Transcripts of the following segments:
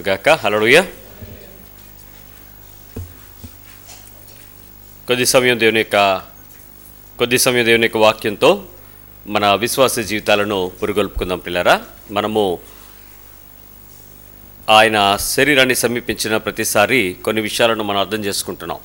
గాక హలలుయ కొద్ది సమయం దేవుని యొక్క కొద్ది సమయం దేవుని యొక్క వాక్యంతో మన విశ్వాస జీవితాలను పురుగొల్పుకుందాం పిల్లరా మనము ఆయన శరీరాన్ని సమీపించిన ప్రతిసారి కొన్ని విషయాలను మనం అర్థం చేసుకుంటున్నాం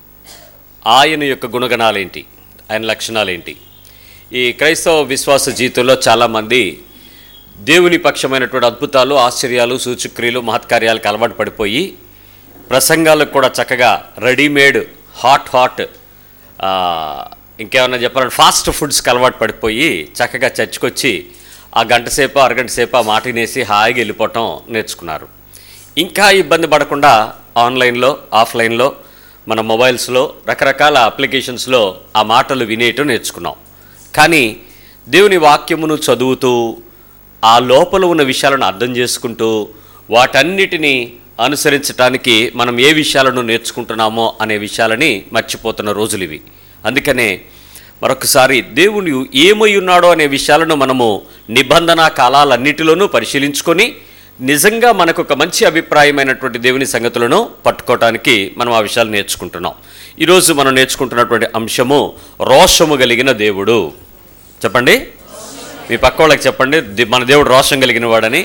ఆయన యొక్క గుణగణాలేంటి ఆయన లక్షణాలేంటి ఈ క్రైస్తవ విశ్వాస జీవితంలో చాలామంది దేవుని పక్షమైనటువంటి అద్భుతాలు ఆశ్చర్యాలు సూచక్రియలు మహత్కార్యాలకు అలవాటు పడిపోయి ప్రసంగాలకు కూడా చక్కగా రెడీమేడ్ హాట్ హాట్ ఆ, ఇంకేమన్నా చెప్పాలంటే ఫాస్ట్ ఫుడ్స్కి అలవాటు పడిపోయి చక్కగా చర్చకొచ్చి ఆ గంట సేపు అరగంట సేపు ఆ మాట వినేసి హాయిగా వెళ్ళిపోవటం నేర్చుకున్నారు ఇంకా ఇబ్బంది పడకుండా ఆన్లైన్లో ఆఫ్లైన్లో మన మొబైల్స్లో రకరకాల అప్లికేషన్స్లో ఆ మాటలు వినేయటం నేర్చుకున్నాం కానీ దేవుని వాక్యమును చదువుతూ ఆ లోపల ఉన్న విషయాలను అర్థం చేసుకుంటూ వాటన్నిటినీ అనుసరించటానికి మనం ఏ విషయాలను నేర్చుకుంటున్నామో అనే విషయాలని మర్చిపోతున్న రోజులు ఇవి అందుకనే మరొకసారి దేవుని ఏమై ఉన్నాడో అనే విషయాలను మనము నిబంధన కాలాలన్నిటిలోనూ పరిశీలించుకొని నిజంగా మనకు ఒక మంచి అభిప్రాయమైనటువంటి దేవుని సంగతులను పట్టుకోవటానికి మనం ఆ విషయాలు నేర్చుకుంటున్నాం ఈరోజు మనం నేర్చుకుంటున్నటువంటి అంశము రోషము కలిగిన దేవుడు చెప్పండి మీ పక్క వాళ్ళకి చెప్పండి ది- మన దేవుడు రోషం కలిగిన వాడని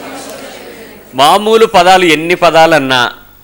మామూలు పదాలు ఎన్ని పదాలన్నా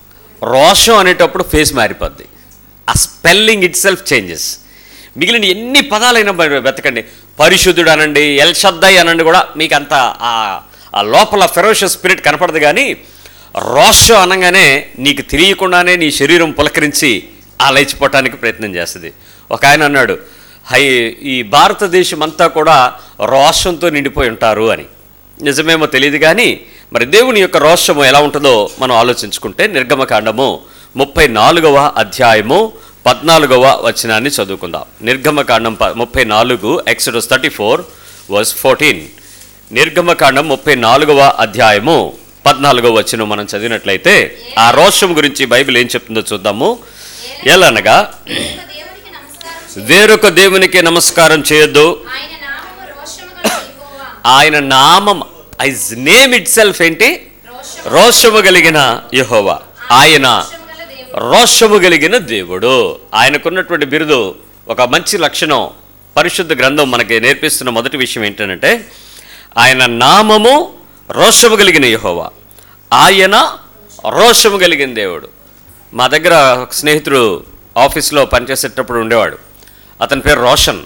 రోషం అనేటప్పుడు ఫేస్ మారిపోద్ది ఆ స్పెల్లింగ్ ఇట్ సెల్ఫ్ చేంజెస్ మిగిలిన ఎన్ని పదాలైనా బ- వెతకండి పరిశుద్ధుడు అనండి ఎల్షద్దయ్ అనండి కూడా మీకు అంత ఆ- ఆ లోపల ఫెరోషియస్ స్పిరిట్ కనపడదు కానీ రోషం అనగానే నీకు తెలియకుండానే నీ శరీరం పులకరించి ఆ లేచిపోవటానికి ప్రయత్నం చేస్తుంది ఒక ఆయన అన్నాడు హై ఈ భారతదేశం అంతా కూడా రోషంతో నిండిపోయి ఉంటారు అని నిజమేమో తెలియదు కానీ మరి దేవుని యొక్క రోషము ఎలా ఉంటుందో మనం ఆలోచించుకుంటే నిర్గమకాండము ముప్పై నాలుగవ అధ్యాయము పద్నాలుగవ వచనాన్ని చదువుకుందాం నిర్గమకాండం ప ముప్పై నాలుగు Exodus thirty four verse fourteen నిర్గమకాండం ముప్పై నాలుగవ అధ్యాయము పద్నాలుగవ వచనం మనం చదివినట్లయితే ఆ రోషం గురించి బైబిల్ ఏం చెప్తుందో చూద్దాము ఎలానగా వేరొక దేవునికి నమస్కారం చేయి. వేరొక దేవునికి నమస్కారం చేయొద్దు ఆయన నామము రోషము గల యెహోవా. ఆయన నామం ఐజ్ నేమ్ ఇట్ సెల్ఫ్ ఏంటి రోషము రోషము కలిగిన యెహోవా ఆయన రోషము గల దేవుడు. రోషము కలిగిన దేవుడు ఆయనకున్నటువంటి బిరుదు ఒక మంచి లక్షణం పరిశుద్ధ గ్రంథం మనకి నేర్పిస్తున్న మొదటి విషయం ఏంటంటే ఆయన నామము రోషము కలిగిన యెహోవా ఆయన రోషము కలిగిన దేవుడు మా దగ్గర ఒక స్నేహితుడు ఆఫీస్లో పనిచేసేటప్పుడు ఉండేవాడు అతని పేరు రోషన్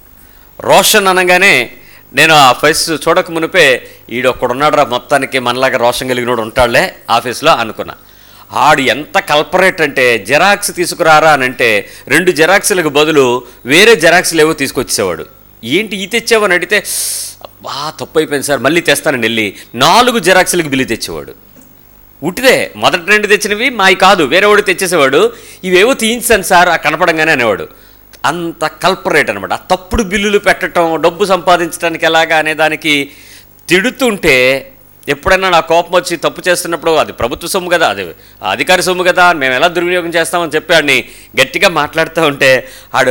రోషన్ అనగానే నేను ఆ ఫేస్ చూడక మునిపే ఈడొక్కడున్నాడు రా మొత్తానికి మనలాగా రోషన్ కలిగినోడు ఉంటాడులే ఆఫీస్లో అనుకున్నా ఆడు ఎంత కల్పరేట్ అంటే జెరాక్స్ తీసుకురారా అని అంటే రెండు జెరాక్స్లకు బదులు వేరే జెరాక్స్లు ఏవో తీసుకొచ్చేవాడు ఏంటి ఈ తెచ్చావని అడిగితే అబ్బా తప్పు అయిపోయింది సార్ మళ్ళీ తెస్తానని వెళ్ళి నాలుగు జెరాక్స్లకు బిల్లు తెచ్చేవాడు ఉట్టిదే మొదటి రెండు తెచ్చినవి మావి కాదు వేరే వాడు తెచ్చేసేవాడు ఇవేవో తీయించాను సార్ ఆ కనపడంగానే అనేవాడు అంత కల్పరేట్ అనమాట ఆ తప్పుడు బిల్లులు పెట్టడం డబ్బు సంపాదించడానికి ఎలాగా అనే దానికి తిడుతుంటే ఎప్పుడైనా నా కోపం వచ్చి తప్పు చేస్తున్నప్పుడు అది ప్రభుత్వ సొమ్ము కదా అది ఆ అధికారి సొమ్ము కదా మేము ఎలా దుర్వినియోగం చేస్తామని చెప్పి ఆడిని గట్టిగా మాట్లాడుతూ ఉంటే ఆడు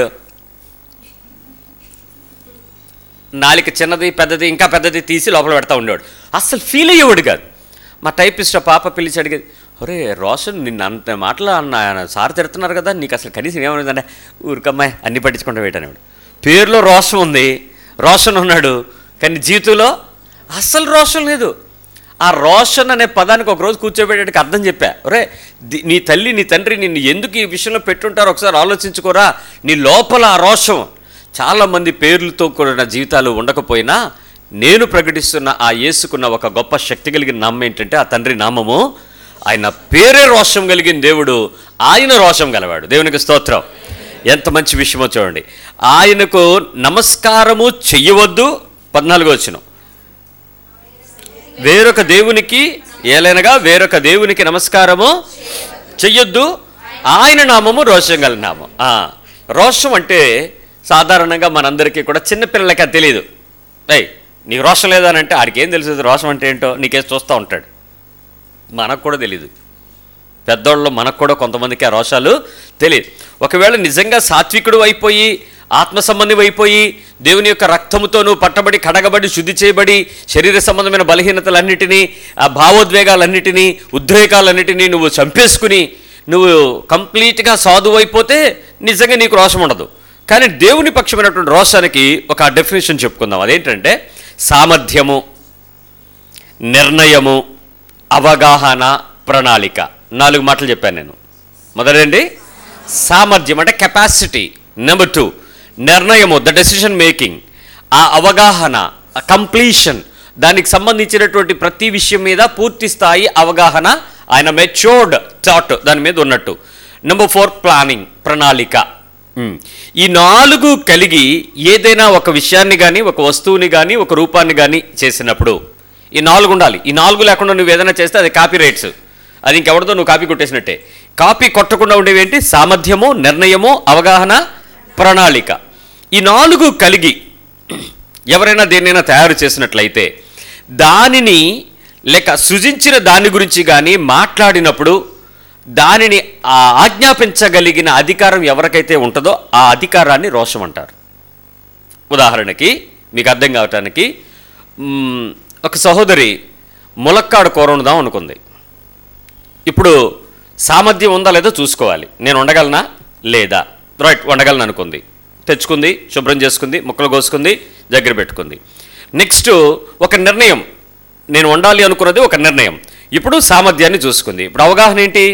నాలిక చిన్నది పెద్దది ఇంకా పెద్దది తీసి లోపల పెడతా ఉండేవాడు అస్సలు ఫీల్ అయ్యేవాడు కాదు మా టైపిస్ట్ ఆ పాప పిలిచి అడిగేది ఒరే రోషన్ నిన్ను అంత మాటలు అన్న సార్ తిడుతున్నారు కదా నీకు అసలు కనీసం ఏమన్నదంటే ఊరికమ్మాయి అన్ని పట్టించుకుంటా పెట్టానేవాడు పేరులో రోషన్ ఉంది రోషన్ ఉన్నాడు కానీ జీవితంలో అస్సలు రోషన్ లేదు ఆ రోషన్ అనే పదానికి ఒక రోజు కూర్చోబెట్టడానికి అర్థం చెప్పా ఒరే ది- నీ తల్లి నీ తండ్రి నిన్ను ఎందుకు ఈ విషయంలో పెట్టుంటారో ఒకసారి ఆలోచించుకోరా నీ లోపల ఆ రోషం చాలామంది పేర్లతో కూడిన జీవితాలు ఉండకపోయినా నేను ప్రకటిస్తున్న ఆ యేసుకున్న ఒక గొప్ప శక్తి కలిగిన నామం ఏంటంటే ఆ తండ్రి నామము ఆయన పేరే రోషం కలిగిన దేవుడు ఆయన రోషం గలవాడు దేవునికి స్తోత్రం ఎంత మంచి విషయమో చూడండి ఆయనకు నమస్కారము చెయ్యవద్దు పద్నాలుగో వచ్చిన వేరొక దేవునికి ఏలైనగా వేరొక దేవునికి నమస్కారము చెయ్యొద్దు ఆయన నామము రోషం గల నామం ఆ, రోషం అంటే సాధారణంగా మనందరికీ కూడా చిన్నపిల్లలకి అది తెలియదు ఏయ్ నీకు రోషం లేదా అని అంటే ఆడికి ఏం తెలుసు రోషం అంటే ఏంటో నీకేసి చూస్తూ ఉంటాడు మనకు కూడా తెలియదు పెద్దోళ్ళు మనకు కూడా కొంతమందికి ఆ రోషాలు తెలియదు ఒకవేళ నిజంగా సాత్వికుడు అయిపోయి ఆత్మ సంబంధి అయిపోయి దేవుని యొక్క రక్తముతోనూ పట్టబడి కడగబడి శుద్ధి చేయబడి శరీర సంబంధమైన బలహీనతలన్నిటినీ ఆ భావోద్వేగాలన్నిటినీ ఉద్రేకాలన్నిటినీ నువ్వు చంపేసుకుని నువ్వు కంప్లీట్గా సాధువు అయిపోతే నిజంగా నీకు రోషం ఉండదు కానీ దేవుని పక్షమైనటువంటి రోషానికి ఒక డెఫినేషన్ చెప్పుకుందాం అదేంటంటే సామర్థ్యము నిర్ణయము అవగాహన ప్రణాళిక నాలుగు మాటలు చెప్పాను నేను మొదలండి సామర్థ్యం అంటే కెపాసిటీ నెంబర్ టూ నిర్ణయము ద డెసిషన్ మేకింగ్ ఆ అవగాహన కంప్లీషన్ దానికి సంబంధించినటువంటి ప్రతి విషయం మీద పూర్తి స్థాయి అవగాహన ఆయన మెచ్యూర్డ్ థాట్ దాని మీద ఉన్నట్టు నెంబర్ ఫోర్ ప్లానింగ్ ప్రణాళిక ఉమ్. ఈ నాలుగు కలిగి ఏదైనా ఒక విషయాన్ని కానీ ఒక వస్తువుని కానీ ఒక రూపాన్ని కానీ చేసినప్పుడు ఈ నాలుగు ఉండాలి ఈ నాలుగు లేకుండా నువ్వు ఏదైనా చేస్తే అది కాపీ రైట్స్ అది ఇంకెవరితో నువ్వు కాపీ కొట్టేసినట్టే కాపీ కొట్టకుండా ఉండేవి ఏంటి సామర్థ్యము నిర్ణయము అవగాహన ప్రణాళిక ఈ నాలుగు కలిగి ఎవరైనా దేన్నైనా తయారు చేసినట్లయితే దానిని లేక సృజించిన దాని గురించి కానీ మాట్లాడినప్పుడు దానిని ఆ ఆజ్ఞాపించగలిగిన అధికారం ఎవరికైతే ఉంటుందో ఆ అధికారాన్ని రోషం అంటారు ఉదాహరణకి మీకు అర్థం కావటానికి మ్, ఒక సహోదరి ములక్కాడు కూర వండుదాం అనుకుంది ఇప్పుడు సామర్థ్యం ఉందా లేదో చూసుకోవాలి నేను వండగలనా లేదా రైట్ వండగలను అనుకుంది తెచ్చుకుంది శుభ్రం చేసుకుంది ముక్కలు కోసుకుంది దగ్గర పెట్టుకుంది నెక్స్ట్ ఒక నిర్ణయం నేను వండాలి అనుకున్నది ఒక నిర్ణయం ఇప్పుడు సామర్థ్యాన్ని చూసుకుంది ఇప్పుడు అవగాహన ఏంటి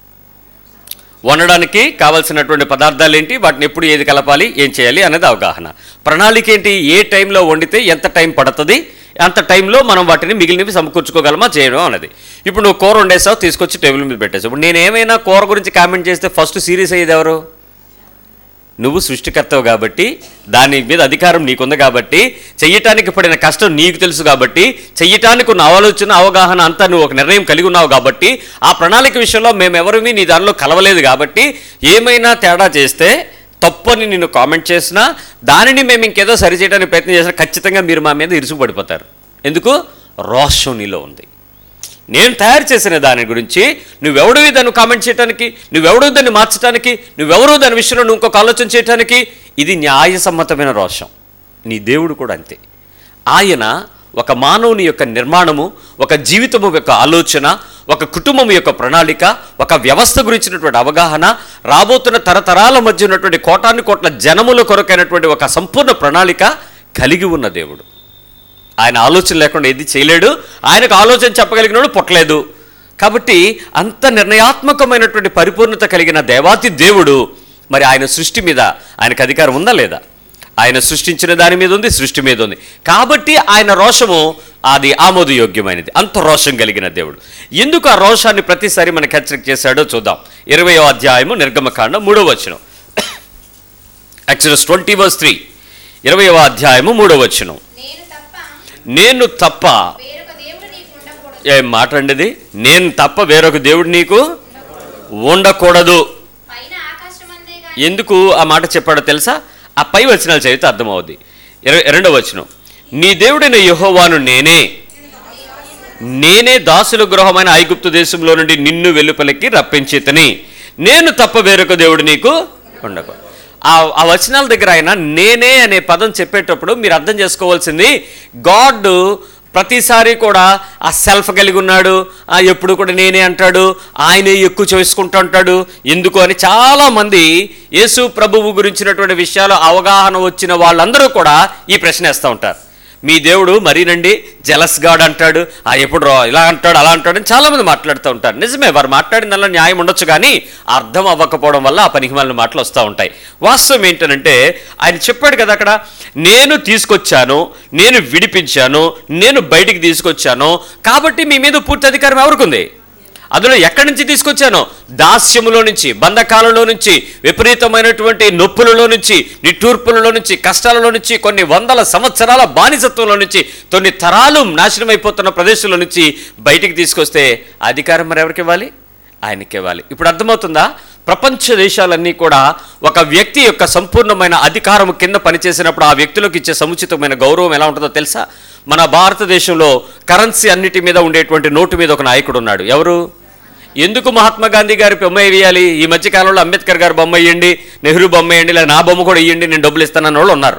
వండడానికి కావాల్సినటువంటి పదార్థాలు ఏంటి వాటిని ఎప్పుడు ఏది కలపాలి ఏం చేయాలి అనేది అవగాహన ప్రణాళిక ఏంటి ఏ టైంలో వండితే ఎంత టైం పడుతుంది అంత టైంలో మనం వాటిని మిగిలినవి సమకూర్చుకోగలమా చేయడం అన్నది ఇప్పుడు నువ్వు కూర వండేసావు తీసుకొచ్చి టేబుల్ మీద పెట్టేసావు ఇప్పుడు నేను ఏమైనా కూర గురించి కామెంట్ చేస్తే ఫస్ట్ సీరియస్ అయ్యేది ఎవరు నువ్వు సృష్టికర్తవు కాబట్టి దాని మీద అధికారం నీకుంది కాబట్టి చెయ్యటానికి పడిన కష్టం నీకు తెలుసు కాబట్టి చెయ్యటానికి ఉన్న ఆలోచన అవగాహన అంతా నువ్వు ఒక నిర్ణయం కలిగి ఉన్నావు కాబట్టి ఆ ప్రణాళిక విషయంలో మేమెవరిమీ నీ దానిలో కలవలేదు కాబట్టి ఏమైనా తేడా చేస్తే తప్పని నిన్ను కామెంట్ చేసినా దానిని మేము ఇంకేదో సరి చేయడానికి ప్రయత్నం చేసినా ఖచ్చితంగా మీరు మా మీద ఇరుసుపడిపోతారు ఎందుకు రోషం నీలో ఉంది నేను తయారు చేసిన దాని గురించి నువ్వెవడివి దాన్ని కామెంట్ చేయడానికి నువ్వెవడు దాన్ని మార్చడానికి నువ్వెవరు దాని విషయంలో నువ్వు ఇంకొక ఆలోచన చేయడానికి ఇది న్యాయసమ్మతమైన రోషం నీ దేవుడు కూడా అంతే ఆయన ఒక మానవుని యొక్క నిర్మాణము ఒక జీవితము యొక్క ఆలోచన ఒక కుటుంబం యొక్క ప్రణాళిక ఒక వ్యవస్థ గురించినటువంటి అవగాహన రాబోతున్న తరతరాల మధ్య ఉన్నటువంటి కోటాను కోట్ల జనముల కొరకైనటువంటి ఒక సంపూర్ణ ప్రణాళిక కలిగి ఉన్న దేవుడు ఆయన ఆలోచన లేకుండా ఏది చేయలేడు ఆయనకు ఆలోచన చెప్పగలిగినోడు పుట్టలేదు కాబట్టి అంత నిర్ణయాత్మకమైనటువంటి పరిపూర్ణత కలిగిన దేవాతి దేవుడు మరి ఆయన సృష్టి మీద ఆయనకు అధికారం ఉందా లేదా ఆయన సృష్టించిన దాని మీద ఉంది సృష్టి మీద ఉంది కాబట్టి ఆయన రోషము అది ఆమోదయోగ్యమైనది అంత రోషం కలిగిన దేవుడు ఎందుకు ఆ రోషాన్ని ప్రతిసారి మనకు హెచ్చరిక చేశాడో చూద్దాం ఇరవయో అధ్యాయము నిర్గమకాండం మూడో వచనం యాక్చువల్స్ ట్వంటీ వర్స్ త్రీ ఇరవయవ అధ్యాయము మూడో వచనం నేను తప్ప నేను తప్ప వేరొక దేవుడు నీకు ఉండకూడదు ఏం మాట అండి నేను తప్ప వేరొక దేవుడు నీకు ఉండకూడదు పైన ఆకాశమందే గాని ఎందుకు ఆ మాట చెప్పాడో తెలుసా ఆ పై వచనాలు చదివితే అర్థమవుద్ది ఇరవై రెండో వచనం నీ దేవుడైన యెహోవాను నేనే నేనే దాసుల గృహమైన ఐగుప్తు దేశంలో నుండి నిన్ను వెలుపలికి రప్పించేతని నేను తప్ప వేరొక దేవుడు నీకు ఉండకు ఆ ఆ వచనాల దగ్గర ఆయన నేనే అనే పదం చెప్పేటప్పుడు మీరు అర్థం చేసుకోవాల్సింది గాడ్ ప్రతిసారి కూడా ఆ సెల్ఫ్ కలిగి ఉన్నాడు ఆ ఎప్పుడు కూడా నేనే అంటాడు ఆయనే ఎక్కువ చేసుకుంటూ ఉంటాడు ఎందుకు అని చాలామంది యేసు ప్రభువు గురించినటువంటి విషయాలు అవగాహన వచ్చిన వాళ్ళందరూ కూడా ఈ ప్రశ్న వేస్తూ ఉంటారు మీ దేవుడు మరీనండి జలస్ గాడ్ అంటాడు ఆ ఎప్పుడు రా- ఇలా అంటాడు అలా అంటాడు అని చాలామంది మాట్లాడుతూ ఉంటారు నిజమే వారు మాట్లాడిన దానిలో న్యాయం ఉండొచ్చు కానీ అర్థం అవ్వకపోవడం వల్ల ఆ పనికిమాలిన మాటలు వస్తూ ఉంటాయి వాస్తవం ఏంటనంటే ఆయన చెప్పాడు కదా అక్కడ నేను తీసుకొచ్చాను నేను విడిపించాను నేను బయటికి తీసుకొచ్చాను కాబట్టి మీ మీద పూర్తి అధికారం ఎవరికి ఉంది అందులో ఎక్కడి నుంచి తీసుకొచ్చాను దాస్యములో నుంచి బంధకాలలో నుంచి విపరీతమైనటువంటి నొప్పులలో నుంచి నిట్టూర్పులలో నుంచి కష్టాలలో నుంచి కొన్ని వందల సంవత్సరాల బానిసత్వంలో నుంచి కొన్ని తరాలు నాశనం అయిపోతున్న ప్రదేశంలో నుంచి బయటికి తీసుకొస్తే అధికారం మరి ఎవరికి ఇవ్వాలి ఆయనకి ఇవ్వాలి ఇప్పుడు అర్థమవుతుందా ప్రపంచ దేశాలన్నీ కూడా ఒక వ్యక్తి యొక్క సంపూర్ణమైన అధికారం కింద పనిచేసినప్పుడు ఆ వ్యక్తులకు ఇచ్చే సముచితమైన గౌరవం ఎలా ఉంటుందో తెలుసా మన భారతదేశంలో కరెన్సీ అన్నిటి మీద ఉండేటువంటి నోటు మీద ఒక నాయకుడు ఉన్నాడు ఎవరు ఎందుకు మహాత్మా గాంధీ గారి బొమ్మ వేయాలి ఈ మధ్య కాలంలో అంబేద్కర్ గారి బొమ్మ వేయండి నెహ్రూ బొమ్మ వేయండి లేదా నా బొమ్మ కూడా వేయండి నేను డబ్బులు ఇస్తానన్న వాళ్ళు ఉన్నారు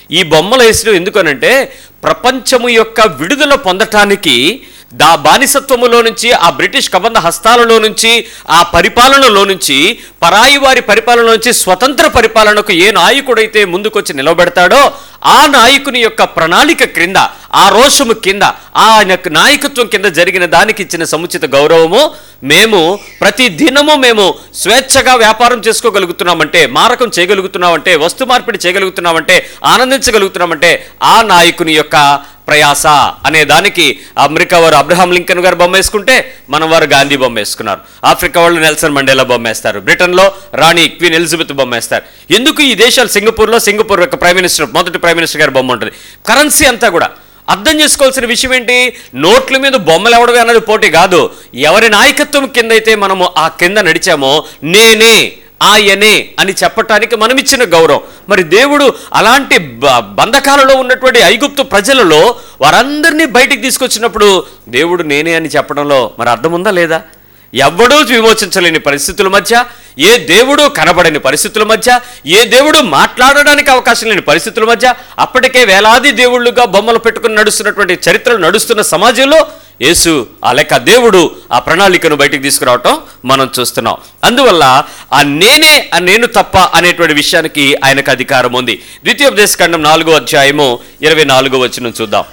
ఈ బొమ్మలు వేసడం ఎందుకనంటే ప్రపంచము యొక్క విడుదల పొందటానికి దా బానిసత్వములో నుంచి ఆ బ్రిటిష్ కబంధ హస్తాలలో నుంచి ఆ పరిపాలనలో నుంచి పరాయి వారి పరిపాలన నుంచి స్వతంత్ర పరిపాలనకు ఏ నాయకుడైతే ముందుకొచ్చి నిలబెడతాడో ఆ నాయకుని యొక్క ప్రణాళిక క్రింద ఆ రోషము కింద ఆ యొక్క నాయకత్వం కింద జరిగిన దానికి ఇచ్చిన సముచిత గౌరవము మేము ప్రతి దినము మేము స్వేచ్ఛగా వ్యాపారం చేసుకోగలుగుతున్నామంటే మారకం చేయగలుగుతున్నామంటే వస్తు మార్పిడి చేయగలుగుతున్నామంటే ఆనందించగలుగుతున్నామంటే ఆ నాయకుని యొక్క ప్రయాస అనే దానికి అమెరికా వారు అబ్రహాం లింకన్ గారు బొమ్మ వేసుకుంటే మన వారు గాంధీ బొమ్మ వేసుకున్నారు ఆఫ్రికా వాళ్ళు నెల్సన్ మండేలా బొమ్మ వేస్తారు బ్రిటన్లో రాణి క్వీన్ ఎలిజబెత్ బొమ్మ వేస్తారు ఎందుకు ఈ దేశాలు సింగపూర్లో సింగపూర్ యొక్క ప్రైమ్ మినిస్టర్ మొదటి ప్రైమ్ మినిస్టర్ గారి బొమ్మ ఉంటుంది కరెన్సీ అంతా కూడా అర్థం చేసుకోవాల్సిన విషయం ఏంటి నోట్ల మీద బొమ్మలు ఎవడమే అన్నది పోటీ కాదు ఎవరి నాయకత్వం కింద అయితే మనము ఆ కింద నడిచామో నేనే ఆయనే అని చెప్పటానికి మనం ఇచ్చిన గౌరవం మరి దేవుడు అలాంటి బ- బంధకాలలో ఉన్నటువంటి ఐగుప్తు ప్రజలలో వారందరినీ బయటికి తీసుకొచ్చినప్పుడు దేవుడు నేనే అని చెప్పడంలో మరి అర్థం ఉందా లేదా ఎవ్వడూ విమోచించలేని పరిస్థితుల మధ్య ఏ దేవుడు కనబడని పరిస్థితుల మధ్య ఏ దేవుడు మాట్లాడడానికి అవకాశం లేని పరిస్థితుల మధ్య అప్పటికే వేలాది దేవుళ్ళుగా బొమ్మలు పెట్టుకుని నడుస్తున్నటువంటి చరిత్రలు నడుస్తున్న సమాజంలో యేసు ఆ లెక్క దేవుడు ఆ ప్రణాళికను బయటికి తీసుకురావటం మనం చూస్తున్నాం అందువల్ల ఆ నేనే ఆ నేను తప్ప అనేటువంటి విషయానికి ఆయనకు అధికారం ఉంది ద్వితీయోపదేశ ఖండం నాలుగో అధ్యాయము ఇరవై నాలుగో వచ్చిన చూద్దాం